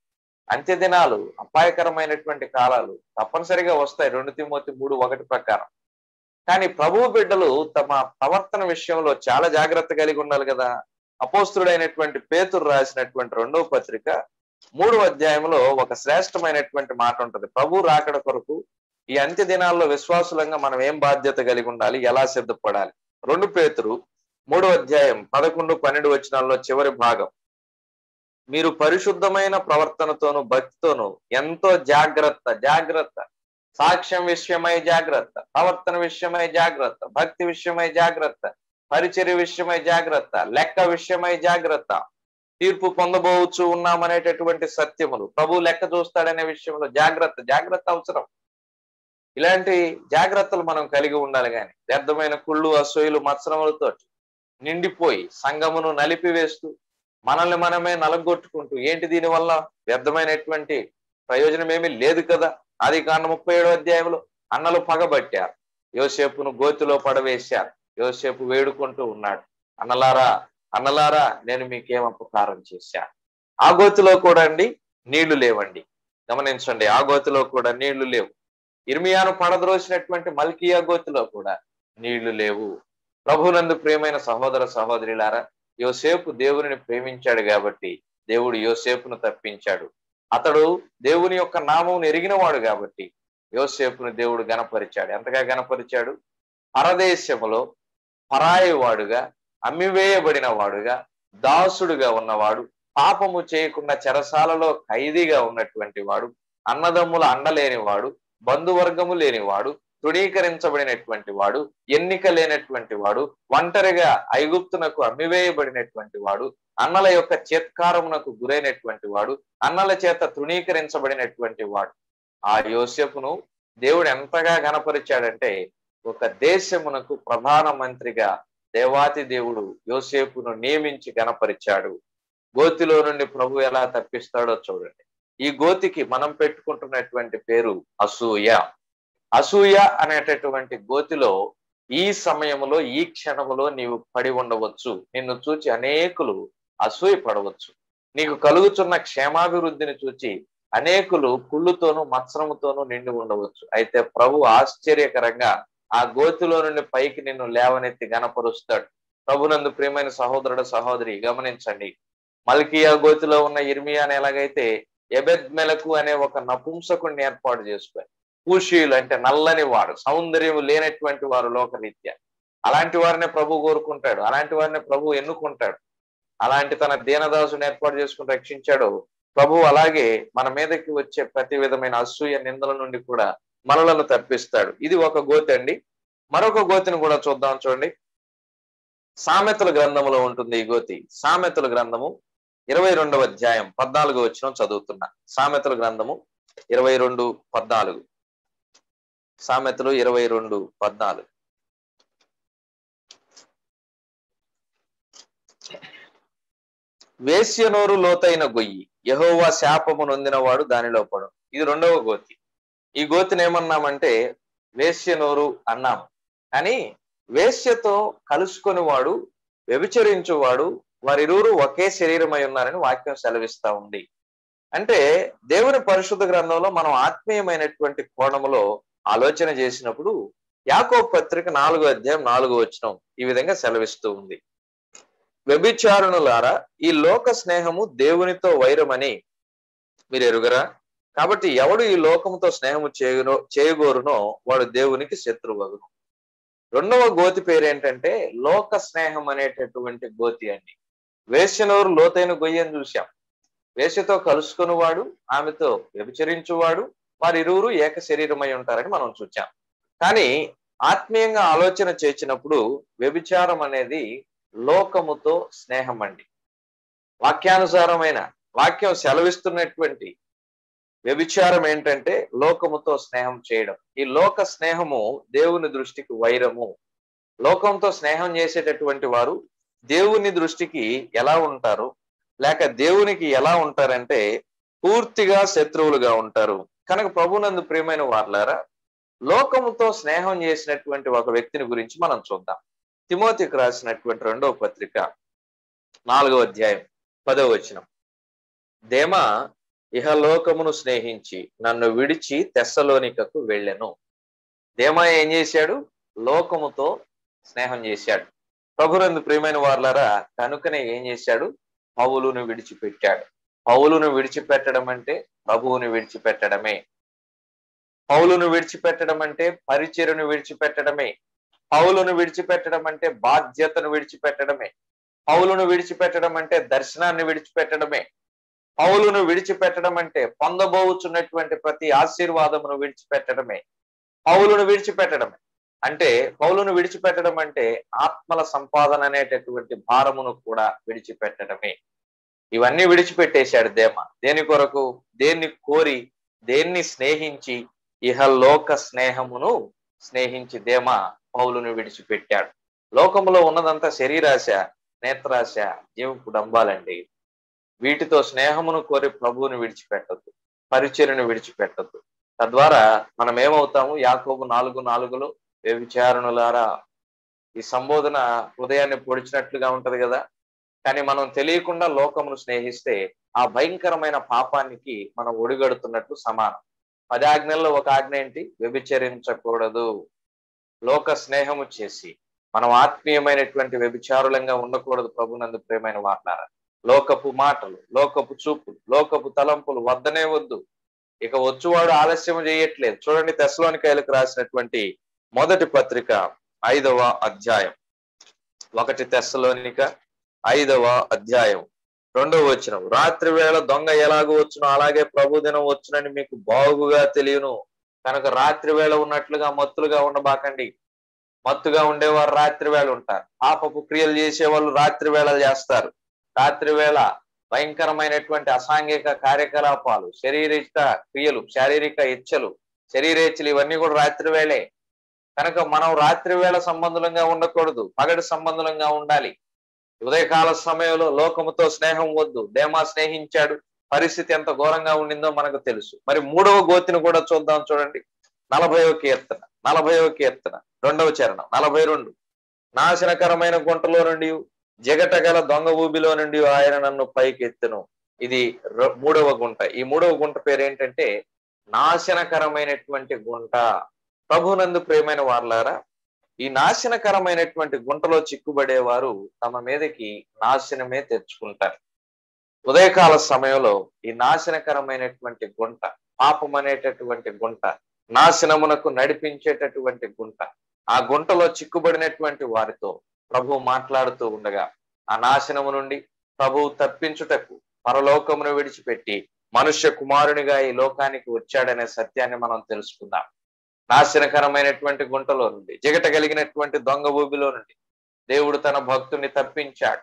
అంత్య దినాలు అపాయకరమైనటువంటి కాలాలు తప్పనిసరిగా వస్తాయి రెండు తిమోతి మూడు ఒకటి ప్రకారం కానీ ప్రభువు బిడ్డలు తమ ప్రవర్తన విషయంలో చాలా జాగ్రత్త కలిగి ఉండాలి కదా అపోస్తుడైనటువంటి పేతురు రాసినటువంటి రెండవ పత్రిక మూడవ అధ్యాయంలో ఒక శ్రేష్టమైనటువంటి మాట ఉంటది ప్రభు రాకడ కొరకు ఈ అంత్య దినాల్లో విశ్వాసులంగా మనం ఏం బాధ్యత కలిగి ఉండాలి ఎలా సిద్ధపడాలి రెండు పేతురు మూడో అధ్యాయం పదకొండు పన్నెండు వచనాల్లో చివరి భాగం మీరు పరిశుద్ధమైన ప్రవర్తనతోను భక్తితోను ఎంతో జాగ్రత్త జాగ్రత్త సాక్ష్యం విషయమై జాగ్రత్త ప్రవర్తన విషయమై జాగ్రత్త భక్తి విషయమై జాగ్రత్త పరిచర్య విషయమై జాగ్రత్త లెక్క విషయమై జాగ్రత్త తీర్పు పొందబోవచ్చు ఉన్నామనేటటువంటి సత్యములు ప్రభు లెక్క చూస్తాడనే విషయంలో జాగ్రత్త జాగ్రత్త అవసరం ఇలాంటి జాగ్రత్తలు మనం కలిగి ఉండాలి కానీ వ్యర్థమైన కుళ్ళు అసూయలు మత్సరములతో నిండిపోయి సంగమును నలిపివేస్తూ మనల్ని మనమే నలగొట్టుకుంటూ ఏంటి దీని వల్ల వ్యర్థమైనటువంటి ప్రయోజనం ఏమీ లేదు కదా ఆది కాండ ముప్పై ఏడో అధ్యాయంలో అన్నలు పగబట్టారు యోసేపును గోతిలో పడవేశారు యోసేపు వేడుకుంటూ ఉన్నాడు అన్నలారా అన్నలారా నేను మీకేం అపకారం చేశాను ఆ గోతిలో కూడా అండి నీళ్లు లేవండి గమనించండి ఆ గోతిలో కూడా నీళ్లు లేవు ఇర్మియాను పడద్రోసినటువంటి మల్కియా గోతిలో కూడా నీళ్లు లేవు ప్రభునందు ప్రియమైన సహోదర సహోదరులారా యోసేపు దేవుని ప్రేమించాడు కాబట్టి దేవుడు యోసేపును తప్పించాడు అతడు దేవుని యొక్క నామం ఎరిగినవాడు కాబట్టి యోసేపును దేవుడు గనపరిచాడు ఎంతగా గనపరిచాడు పరదేశములో పరాయి వాడుగా అమ్మివేయబడిన వాడుగా దాసుడుగా ఉన్నవాడు పాపము చేయకుండా చెరసాలలో ఖైదీగా ఉన్నటువంటి వాడు అన్నదమ్ముల అండలేని వాడు బంధువర్గము లేనివాడు తృణీకరించబడినటువంటి వాడు ఎన్నిక లేనటువంటి వాడు ఒంటరిగా ఐగుప్తునకు అమ్మివేయబడినటువంటి వాడు అన్నల యొక్క చేత్కారమునకు గురైనటువంటి వాడు అన్నల చేత తృణీకరించబడినటువంటి వాడు ఆ యోసేపును దేవుడు ఎంతగా గనపరిచాడంటే ఒక దేశమునకు ప్రధాన మంత్రిగా దేవాతి దేవుడు యోసేపును నియమించి గనపరిచాడు గోతిలో నుండి ప్రభు ఎలా తప్పిస్తాడో చూడండి ఈ గోతికి మనం పెట్టుకుంటున్నటువంటి పేరు అసూయ అసూయ అనేటటువంటి గోతిలో ఈ సమయంలో ఈ క్షణములో నీవు పడి ఉండవచ్చు నిన్ను చూచి అనేకులు అసూయ పడవచ్చు నీకు కలుగుతున్న క్షేమాభివృద్ధిని చూచి అనేకులు కుళ్ళుతోనూ మత్సరముతోనూ నిండి ఉండవచ్చు అయితే ప్రభు ఆశ్చర్యకరంగా ఆ గోతిలో నుండి పైకి నిన్ను లేవనెత్తి గనపరుస్తాడు ప్రభునందు ప్రియమైన సహోదరుడు సహోదరి గమనించండి మల్కియా గోతిలో ఉన్న ఇర్మియాని ఎలాగైతే ఎబెద్ మెలకు అనే ఒక నపుంసకుడిని ఏర్పాటు చేసుకొని పూషీయులు అంటే నల్లని వాడు సౌందర్యం లేనటువంటి వారు లోకరీత్యా అలాంటి వారిని ప్రభు కోరుకుంటాడు అలాంటి వారిని ప్రభు ఎన్నుకుంటాడు అలాంటి తన దీనదాసుని ఏర్పాటు చేసుకుని రక్షించాడు ప్రభు అలాగే మన మీదకి వచ్చే ప్రతి విధమైన అసూయ నిందల నుండి కూడా మనలను తప్పిస్తాడు ఇది ఒక గోతి అండి మరొక గోతిని కూడా చూద్దాం చూడండి సామెతల గ్రంథములో ఉంటుంది ఈ గోతి సామెతల గ్రంథము ఇరవై రెండవ అధ్యాయం పద్నాలుగు వచ్చిన చదువుతున్నా సామెతల గ్రంథము ఇరవై రెండు పద్నాలుగు సామెతలు ఇరవై రెండు పద్నాలుగు వేశ్యనోరు లోతైన గొయ్యి యహోవా శాపము నొందినవాడు దానిలో పడు ఇది రెండవ గోతి ఈ గోతిని ఏమన్నామంటే వేశ్యనోరు అన్నాం కానీ వేశ్యతో కలుసుకొని వాడు వ్యభిచరించువాడు వారిరువురు ఒకే శరీరమై ఉన్నారని వాక్యం సెలవిస్తా ఉంది అంటే దేవుని పరిశుద్ధ గ్రంథంలో మనం ఆత్మీయమైనటువంటి కోణములో ఆలోచన చేసినప్పుడు యాకో పత్రిక నాలుగో అధ్యాయం నాలుగో వచనం ఈ విధంగా సెలవిస్తూ ఉంది వ్యభిచారుణులారా ఈ లోక స్నేహము దేవునితో వైరమని మీరు ఎరుగరా కాబట్టి ఎవడు ఈ లోకముతో స్నేహము చేయనో చేయగోరునో వాడు దేవునికి శత్రువగును రెండవ గోతి పేరు ఏంటంటే లోక స్నేహం అనేటటువంటి గోతి అండి వేశ్యనోరు లోతైన గొయ్యని చూశాం వేశ్యతో కలుసుకుని వాడు ఆమెతో వ్యభిచరించువాడు వారిరువురు ఏక శరీరమై ఉంటారని మనం చూచాం కానీ ఆత్మీయంగా ఆలోచన చేసినప్పుడు వ్యభిచారం అనేది లోకముతో స్నేహం అండి వాక్యానుసారమైన వాక్యం సెలవిస్తున్నటువంటి వ్యభిచారం ఏంటంటే లోకముతో స్నేహం చేయడం ఈ లోక స్నేహము దేవుని దృష్టికి వైరము లోకంతో స్నేహం చేసేటటువంటి వారు దేవుని దృష్టికి ఎలా ఉంటారు లేక దేవునికి ఎలా ఉంటారంటే పూర్తిగా శత్రువులుగా ఉంటారు కనుక ప్రభునందు ప్రియమైన వార్లారా లోకముతో స్నేహం చేసినటువంటి ఒక వ్యక్తిని గురించి మనం చూద్దాం తిమోతికి రాసినటువంటి రెండవ పత్రిక నాలుగవ అధ్యాయం పదవ వచనం దేమా ఇహలోకమును స్నేహించి నన్ను విడిచి తెస్సలోనికకు వెళ్ళెను దేమా ఏం చేశాడు లోకముతో స్నేహం చేశాడు ప్రభునందు ప్రియమైన వాళ్ళారా కనుకనే ఏం చేశాడు పౌలును విడిచిపెట్టాడు పౌలును విడిచిపెట్టడం అంటే ప్రభువుని విడిచిపెట్టడమే పౌలును విడిచిపెట్టడం అంటే పరిచయను విడిచిపెట్టడమే పౌలును విడిచిపెట్టడం అంటే బాధ్యతను విడిచిపెట్టడమే పౌలును విడిచిపెట్టడం అంటే దర్శనాన్ని విడిచిపెట్టడమే పౌలును విడిచిపెట్టడం అంటే పొందబోచున్నటువంటి ప్రతి ఆశీర్వాదమును విడిచిపెట్టడమే పౌలును విడిచిపెట్టడమే అంటే పౌలును విడిచిపెట్టడం అంటే ఆత్మల సంపాదన అనేటటువంటి భారమును కూడా విడిచిపెట్టడమే ఇవన్నీ విడిచిపెట్టేశాడు దేమ దేని కొరకు దేన్ని కోరి దేన్ని స్నేహించి ఇహలోక స్నేహమును స్నేహించి దేమ పౌలును విడిచిపెట్టాడు లోకములో ఉన్నదంతా శరీరాశ నేత్రాశ జీవపు డంబాలండి వీటితో స్నేహమును కోరి ప్రభువుని విడిచిపెట్టద్దు పరిచయను విడిచిపెట్టద్దు తద్వారా మనం ఏమవుతాము యాకోబు నాలుగు నాలుగులో వ్యభిచారణులారా ఈ సంబోధన హృదయాన్ని పొడిచినట్లుగా ఉంటది కదా కానీ మనం తెలియకుండా లోకమును స్నేహిస్తే ఆ భయంకరమైన పాపానికి మనం ఒడిగడుతున్నట్టు సమానం పది ఆజ్ఞల్లో ఒక ఆజ్ఞ ఏంటి వ్యభిచరించకూడదు లోక స్నేహము చేసి మనం ఆత్మీయమైనటువంటి వ్యభిచారులంగా ఉండకూడదు ప్రభునందు ప్రేమైన వాట్లారా లోకపు మాటలు లోకపు చూపులు లోకపు తలంపులు వద్దనే వద్దు ఇక వచ్చువాడు ఆలస్యం చేయట్లేదు చూడండి తెసలోనికాయలకు రాసినటువంటి మొదటి పత్రిక ఐదవ అధ్యాయం ఒకటి తెస్సలోనిక ఐదవ అధ్యాయం రెండవ వచనం రాత్రి వేళ దొంగ ఎలాగో వచ్చునో అలాగే ప్రభు దినం వచ్చునని మీకు బాగుగా తెలియను కనుక రాత్రి వేళ ఉన్నట్లుగా మత్తులుగా ఉండబాకండి మత్తుగా ఉండేవారు రాత్రి వేళ ఉంటారు పాపపు క్రియలు చేసేవాళ్ళు రాత్రి వేళ చేస్తారు రాత్రి వేళ భయంకరమైనటువంటి అసాంఘిక కార్యకలాపాలు శారీరక క్రియలు శారీరక ఇచ్చలు శరీరేచ్చలు ఇవన్నీ కూడా రాత్రి వేళే కనుక మనం రాత్రి వేళ సంబంధులంగా ఉండకూడదు పగటి సంబంధులంగా ఉండాలి ఉదయకాల సమయంలో లోకముతో స్నేహం వద్దు దేమా స్నేహించాడు పరిస్థితి ఎంత ఘోరంగా ఉండిందో మనకు తెలుసు మరి మూడవ గోతిని కూడా చూద్దాం చూడండి నలభైవ కీర్తన నలభైవ కీర్తన రెండవ చరణం నలభై రెండు నాశనకరమైన గుంటలో నుండి జగట గల దొంగ ఊబిలో నుండి ఆయన నన్ను పైకెత్తును ఇది ర- మూడవ గుంట ఈ మూడవ గుంట పేరు ఏంటంటే నాశనకరమైనటువంటి గుంట ప్రభునందు ప్రేమైన వార్లారా ఈ నాశనకరమైనటువంటి గుంటలో చిక్కుబడేవారు తమ మీదకి నాశనమే తెచ్చుకుంటారు ఉదయకాల సమయంలో ఈ నాశనకరమైనటువంటి గుంట పాపం అనేటటువంటి గుంట నాశనమునకు నడిపించేటటువంటి గుంట ఆ గుంటలో చిక్కుబడినటువంటి వారితో ప్రభు మాట్లాడుతూ ఉండగా ఆ నాశనము నుండి ప్రభువు తప్పించుటకు పరలోకమును విడిచిపెట్టి మనుష్య కుమారునిగా ఈ లోకానికి వచ్చాడనే సత్యాన్ని మనం తెలుసుకుందాం నాశనకరమైనటువంటి గుంటలో నుండి జిగట కలిగినటువంటి దొంగ ఊబిలో నుండి దేవుడు తన భక్తుని తప్పించాడు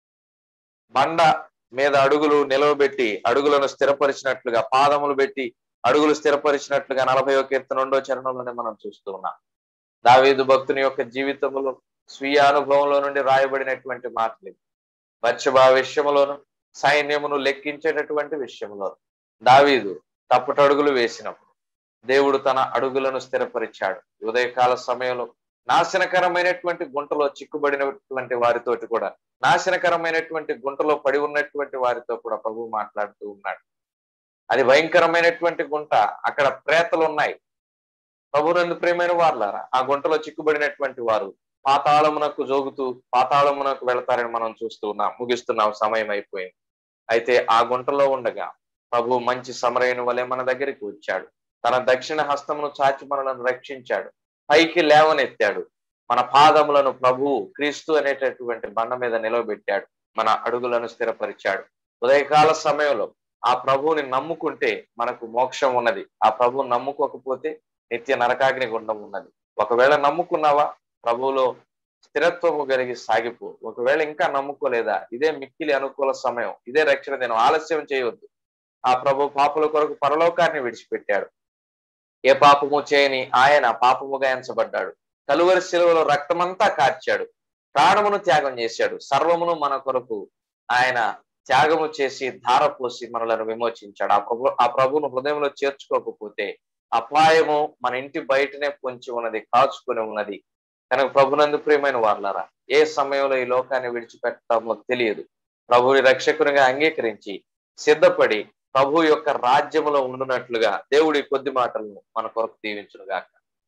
బండ మీద అడుగులు నిలవబెట్టి అడుగులను స్థిరపరిచినట్లుగా పాదములు పెట్టి అడుగులు స్థిరపరిచినట్లుగా నలభై కీర్తన రెండో చరణంలోనే మనం చూస్తూ ఉన్నాం దావీదు భక్తుని యొక్క జీవితంలో స్వీయ అనుభవంలో నుండి రాయబడినటువంటి మాటలు ఇవి. బత్షెబా విషయములోను సైన్యమును లెక్కించేటటువంటి విషయంలో దావీదు తప్పుటడుగులు వేసినప్పుడు దేవుడు తన అడుగులను స్థిరపరిచాడు ఉదయకాల సమయంలో నాశనకరమైనటువంటి గుంటలో చిక్కుబడినటువంటి వారితోటి కూడా నాశనకరమైనటువంటి గుంటలో పడి ఉన్నటువంటి వారితో కూడా ప్రభు మాట్లాడుతూ ఉన్నాడు అది భయంకరమైనటువంటి గుంట అక్కడ ప్రేతలు ఉన్నాయి ప్రభునందు ప్రేమైన వారులారా ఆ గుంటలో చిక్కుబడినటువంటి వారు పాతాళమునకు జోగుతూ పాతాళమునకు వెళతారని మనం చూస్తూ ఉన్నాం ముగిస్తున్నాం సమయం అయిపోయింది అయితే ఆ గుంటలో ఉండగా ప్రభు మంచి సమరయుని వలె మన దగ్గరికి వచ్చాడు తన దక్షిణ హస్తమును చాచి మనలను రక్షించాడు పైకి లేవనెత్తాడు మన పాదములను ప్రభువు క్రీస్తు అనేటటువంటి బండ మీద నిలవబెట్టాడు మన అడుగులను స్థిరపరిచాడు ఉదయకాల సమయంలో ఆ ప్రభువుని నమ్ముకుంటే మనకు మోక్షం ఉన్నది ఆ ప్రభువు నమ్ముకోకపోతే నిత్య నరకాగ్ని గుండం ఉన్నది ఒకవేళ నమ్ముకున్నావా ప్రభువులో స్థిరత్వము కలిగి సాగిపో ఒకవేళ ఇంకా నమ్ముకోలేదా ఇదే మిక్కిలి అనుకూల సమయం ఇదే రక్షణ దినం ఆలస్యం చేయవద్దు ఆ ప్రభు పాపుల కొరకు పరలోకాన్ని విడిచిపెట్టాడు ఏ పాపము చేయని ఆయన పాపముగా ఎంచబడ్డాడు కలువరి శిలువలో రక్తమంతా కార్చాడు ప్రాణమును త్యాగం చేశాడు సర్వమును మన కొరకు ఆయన త్యాగము చేసి ధార పోసి మనలను విమోచించాడు ఆ ప్రభు ఆ ప్రభువును హృదయంలో చేర్చుకోకపోతే అపాయము మన ఇంటి బయటనే పొంచి ఉన్నది కాచుకొని ఉన్నది కనుక ప్రభునందు ప్రియమైన వాళ్ళారా ఏ సమయంలో ఈ లోకాన్ని విడిచిపెడతామో తెలియదు ప్రభుని రక్షకునిగా అంగీకరించి సిద్ధపడి ప్రభు యొక్క రాజ్యములో ఉండునట్లుగా దేవుడి కొద్ది మాటలను మన కొరకు దీవించును గాక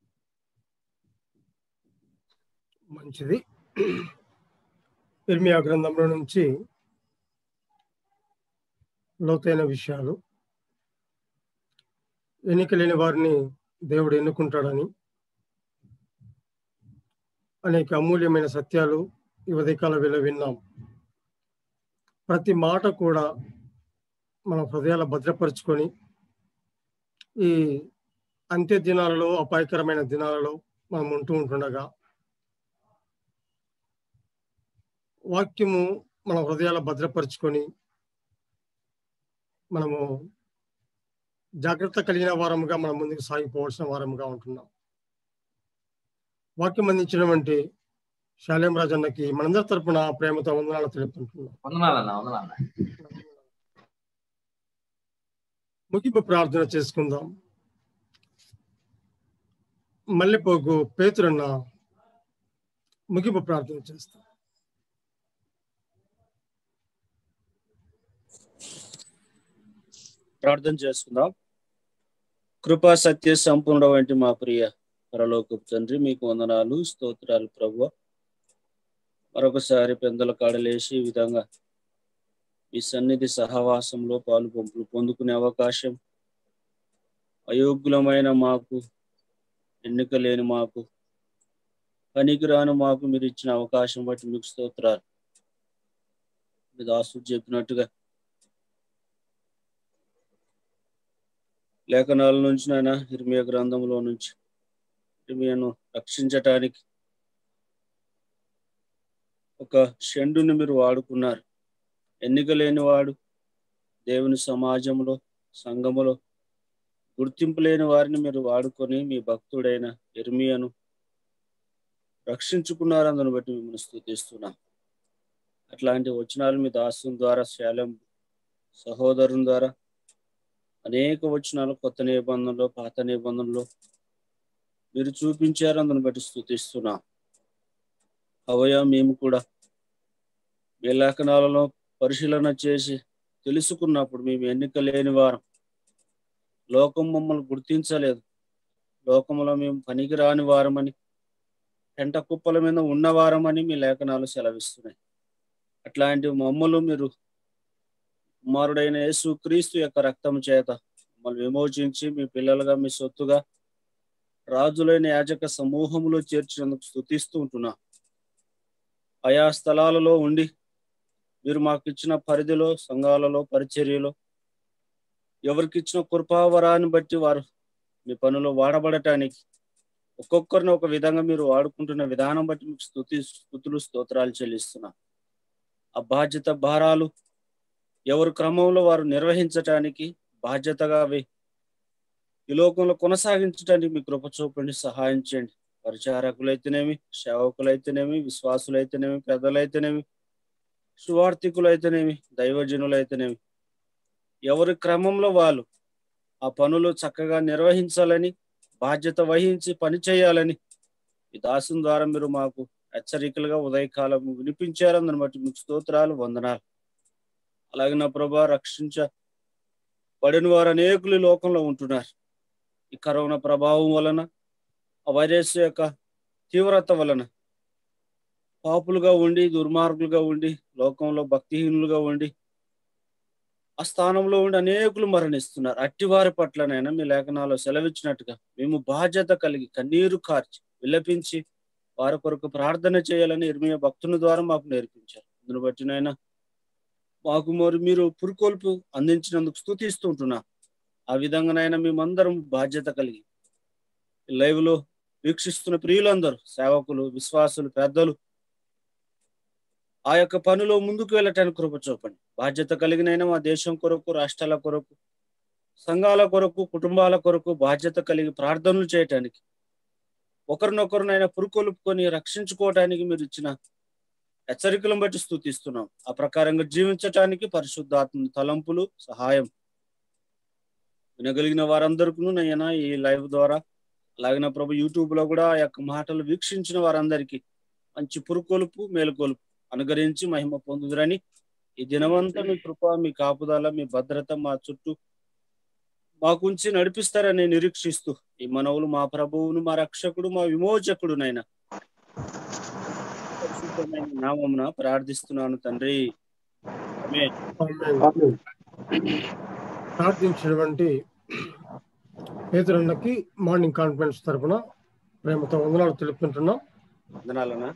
మంచిది ఇర్మియా గ్రంథంలో నుంచి లోతైన విషయాలు ఎన్నిక లేని వారిని దేవుడు ఎన్నుకుంటాడని అనేక అమూల్యమైన సత్యాలు ఈ ఉదయకాల వేళ విన్నాం ప్రతి మాట కూడా మన హృదయాల భద్రపరుచుకొని ఈ అంత్య దినాలలో అపాయకరమైన దినాలలో మనం ఉంటూ ఉంటుండగా వాక్యము మన హృదయాల భద్రపరుచుకొని మనము జాగ్రత్త కలిగిన వారముగా మనం ముందుకు సాగిపోవాల్సిన వారముగా ఉంటున్నాం వాక్యం అందించినటువంటి శాలేం రాజన్నకి మనందరి తరపున ప్రేమతో వందనాలు తెలుపుకుంటున్నాం
వందనాలన్నా వందనాలన్నా
ముగింపు ప్రార్థన చేసుకుందాం మల్లెపోగు పేతురన్న ముగింపు ప్రార్థన చేస్తాం
ప్రార్థన చేసుకుందాం కృపా సత్య సంపూర్ణ వంటి మా ప్రియ పరలోకపు తండ్రి మీకు వందనాలు స్తోత్రాలు ప్రభు మరొకసారి పెందల కాడలేసి ఈ విధంగా ఈ సన్నిధి సహవాసంలో పాలు పంపులు పొందుకునే అవకాశం అయోగ్యులమైన మాకు ఎన్నిక లేని మాకు పనికిరాని మాకు మీరు ఇచ్చిన అవకాశం బట్టి మీకు స్తోత్రాలు మీ దాసు చెప్పినట్టుగా లేఖనాల నుంచి నాయన ఇర్మియా గ్రంథంలో నుంచి ఇర్మియాను రక్షించటానికి ఒక షండుని మీరు వాడుకున్నారు ఎన్నిక లేని వాడు దేవుని సమాజంలో సంఘములో గుర్తింపు లేని వారిని మీరు వాడుకొని మీ భక్తుడైన ఇర్మియాను రక్షించుకున్నారు అందుని బట్టి మిమ్మల్ని స్థుతిస్తున్నాం అట్లాంటి వచనాలు మీ దాసు ద్వారా శాలం సహోదరుని ద్వారా అనేక వచనాలు కొత్త నిబంధనలో పాత నిబంధనలో మీరు చూపించారు అందుని బట్టి స్థుతిస్తున్నాం అవయ మేము కూడా మీ లేఖనాలలో పరిశీలన చేసి తెలుసుకున్నప్పుడు మేము ఎన్నిక లేని వారం లోకం మమ్మల్ని గుర్తించలేదు లోకంలో మేము పనికి రాని వారమని పెంట కుప్పల మీద ఉన్నవారమని మీ లేఖనాలు సెలవిస్తున్నాయి అట్లాంటి మమ్మల్ని మీరు కుమారుడైన యేసు క్రీస్తు యొక్క రక్తం చేత మమ్మల్ని విమోచించి మీ పిల్లలుగా మీ సొత్తుగా రాజులైన యాజక సమూహంలో చేర్చినందుకు స్థుతిస్తూ ఉంటున్నా ఆయా స్థలాలలో ఉండి మీరు మాకు ఇచ్చిన పరిధిలో సంఘాలలో పరిచర్యలో ఎవరికి ఇచ్చిన కృపావరాన్ని బట్టి వారు మీ పనులు వాడబడటానికి ఒక్కొక్కరిని ఒక విధంగా మీరు వాడుకుంటున్న విధానం బట్టి మీకు స్థుతి స్థుతులు స్తోత్రాలు చెల్లిస్తున్నా ఆ బాధ్యత భారాలు ఎవరు క్రమంలో వారు నిర్వహించటానికి బాధ్యతగా అవి ఈ లోకంలో కొనసాగించడానికి మీ కృప చూపండి సహాయం చేయండి పరిచారకులైతేనేమి సేవకులైతేనేమి విశ్వాసులైతేనేమి పెద్దలైతేనేమి సువార్థికులైతేనేమి దైవజనులైతేనేమి ఎవరి క్రమంలో వాళ్ళు ఆ పనులు చక్కగా నిర్వహించాలని బాధ్యత వహించి పని చేయాలని ఈ దాసం ద్వారా మీరు మాకు హెచ్చరికలుగా ఉదయకాలం వినిపించారు అందుని బట్టి మీకు స్తోత్రాలు వందనాలు అలాగే నా ప్రభా రక్షించ పడిన వారు అనేకులు ఈ లోకంలో ఉంటున్నారు ఈ కరోనా ప్రభావం వలన ఆ వైరస్ యొక్క తీవ్రత వలన పాపులుగా ఉండి దుర్మార్గులుగా ఉండి లోకంలో భక్తిహీనులుగా ఉండి ఆ స్థానంలో ఉండి అనేకులు మరణిస్తున్నారు అట్టి వారి పట్లనైనా మీ లేఖనాల్లో సెలవిచ్చినట్టుగా మేము బాధ్యత కలిగి కన్నీరు కార్చి విలపించి వారి కొరకు ప్రార్థన చేయాలని ఇర్మియ భక్తుని ద్వారా మాకు నేర్పించారు అందును బట్టినైనా మాకు మరి మీరు పురుకొల్పు అందించినందుకు స్థుతిస్తుంటున్నా ఆ విధంగానైనా మేమందరం బాధ్యత కలిగి లైవ్ లో వీక్షిస్తున్న ప్రియులందరూ సేవకులు విశ్వాసులు పెద్దలు ఆ యొక్క పనిలో ముందుకు వెళ్ళటానికి కృప చూపండి బాధ్యత కలిగినైనా మా దేశం కొరకు రాష్ట్రాల కొరకు సంఘాల కొరకు కుటుంబాల కొరకు బాధ్యత కలిగి ప్రార్థనలు చేయటానికి ఒకరినొకరినైనా పురుకొలుపుకొని రక్షించుకోవటానికి మీరు ఇచ్చిన హెచ్చరికలను బట్టి స్థుతిస్తున్నాం ఆ ప్రకారంగా జీవించటానికి పరిశుద్ధాత్మ తలంపులు సహాయం వినగలిగిన వారందరికీ నయ్యన ఈ లైవ్ ద్వారా అలాగే నా ప్రభు యూట్యూబ్ లో కూడా ఆ యొక్క మాటలు వీక్షించిన వారందరికీ మంచి పురుకొలుపు మేలుకొలుపు అనుగరించి మహిమ పొందుదురని ఈ దినమంతా మీ కృప మీ కాపుదల మీ భద్రత మా చుట్టూ మాకుంచి నడిపిస్తారని నిరీక్షిస్తూ ఈ మనవులు మా ప్రభువును మా రక్షకుడు మా విమోచకుడు నైనా పరిశుద్ధమైన నామమున ప్రార్థిస్తున్నాను తండ్రి ఆమేన్.
ఆమేన్. ప్రార్థించినటువంటి పేదరులకి మార్నింగ్ కాన్ఫరెన్స్ తరపున ప్రేమతో వందనాలు తెలుపుకుంటున్నాం
వందనాలనా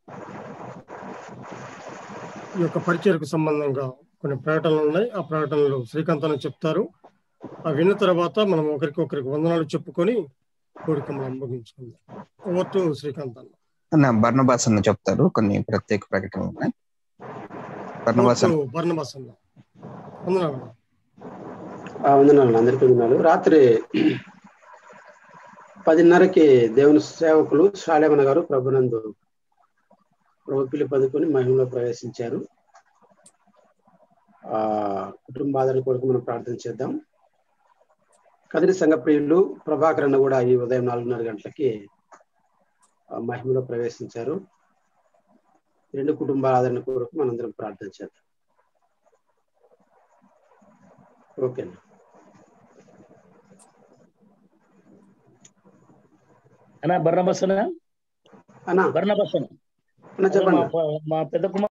ఈ యొక్క పరిచయకు సంబంధంగా కొన్ని ప్రకటనలు ఉన్నాయి ఆ ప్రకటనలు శ్రీకాంత్ అని చెప్తారు ఆ విన్న తర్వాత మనం ఒకరికి ఒకరికి వందనాలు చెప్పుకొని కోరిక మనం ముగించుకుందాం ఓవర్ టు శ్రీకాంత్ అన్న
నా బర్ణబాస్ అన్న చెప్తారు కొన్ని ప్రత్యేక ప్రకటనలు ఉన్నాయి బర్ణబాస్ అన్న.
బర్ణబాస్ అన్న వందనాలు అన్న.
ఆ వందనాలు అందరికీ వందనాలు రాత్రి పదిన్నరకి దేవుని సేవకులు శాలేమన గారు ప్రభునందు ప్రభు పిలుపు అందుకొని మహిమలో ప్రవేశించారు ఆ కుటుంబ ఆదరణ కొరకు మనం ప్రార్థన చేద్దాం కదిరి సంఘ ప్రియులు ప్రభాకర్ అన్న కూడా ఈ ఉదయం నాలుగున్నర గంటలకి ఆ, మహిమలో ప్రవేశించారు రెండు కుటుంబాల ఆదరణ కొరకు మనందరం ప్రార్థన చేద్దాం ఓకే అన్న
అన్నా బర్ణబస్ అన్నా
అన్నా
బర్ణబస్ అన్న
అన్న చెప్పండి
మా మా పెద్ద కుమార్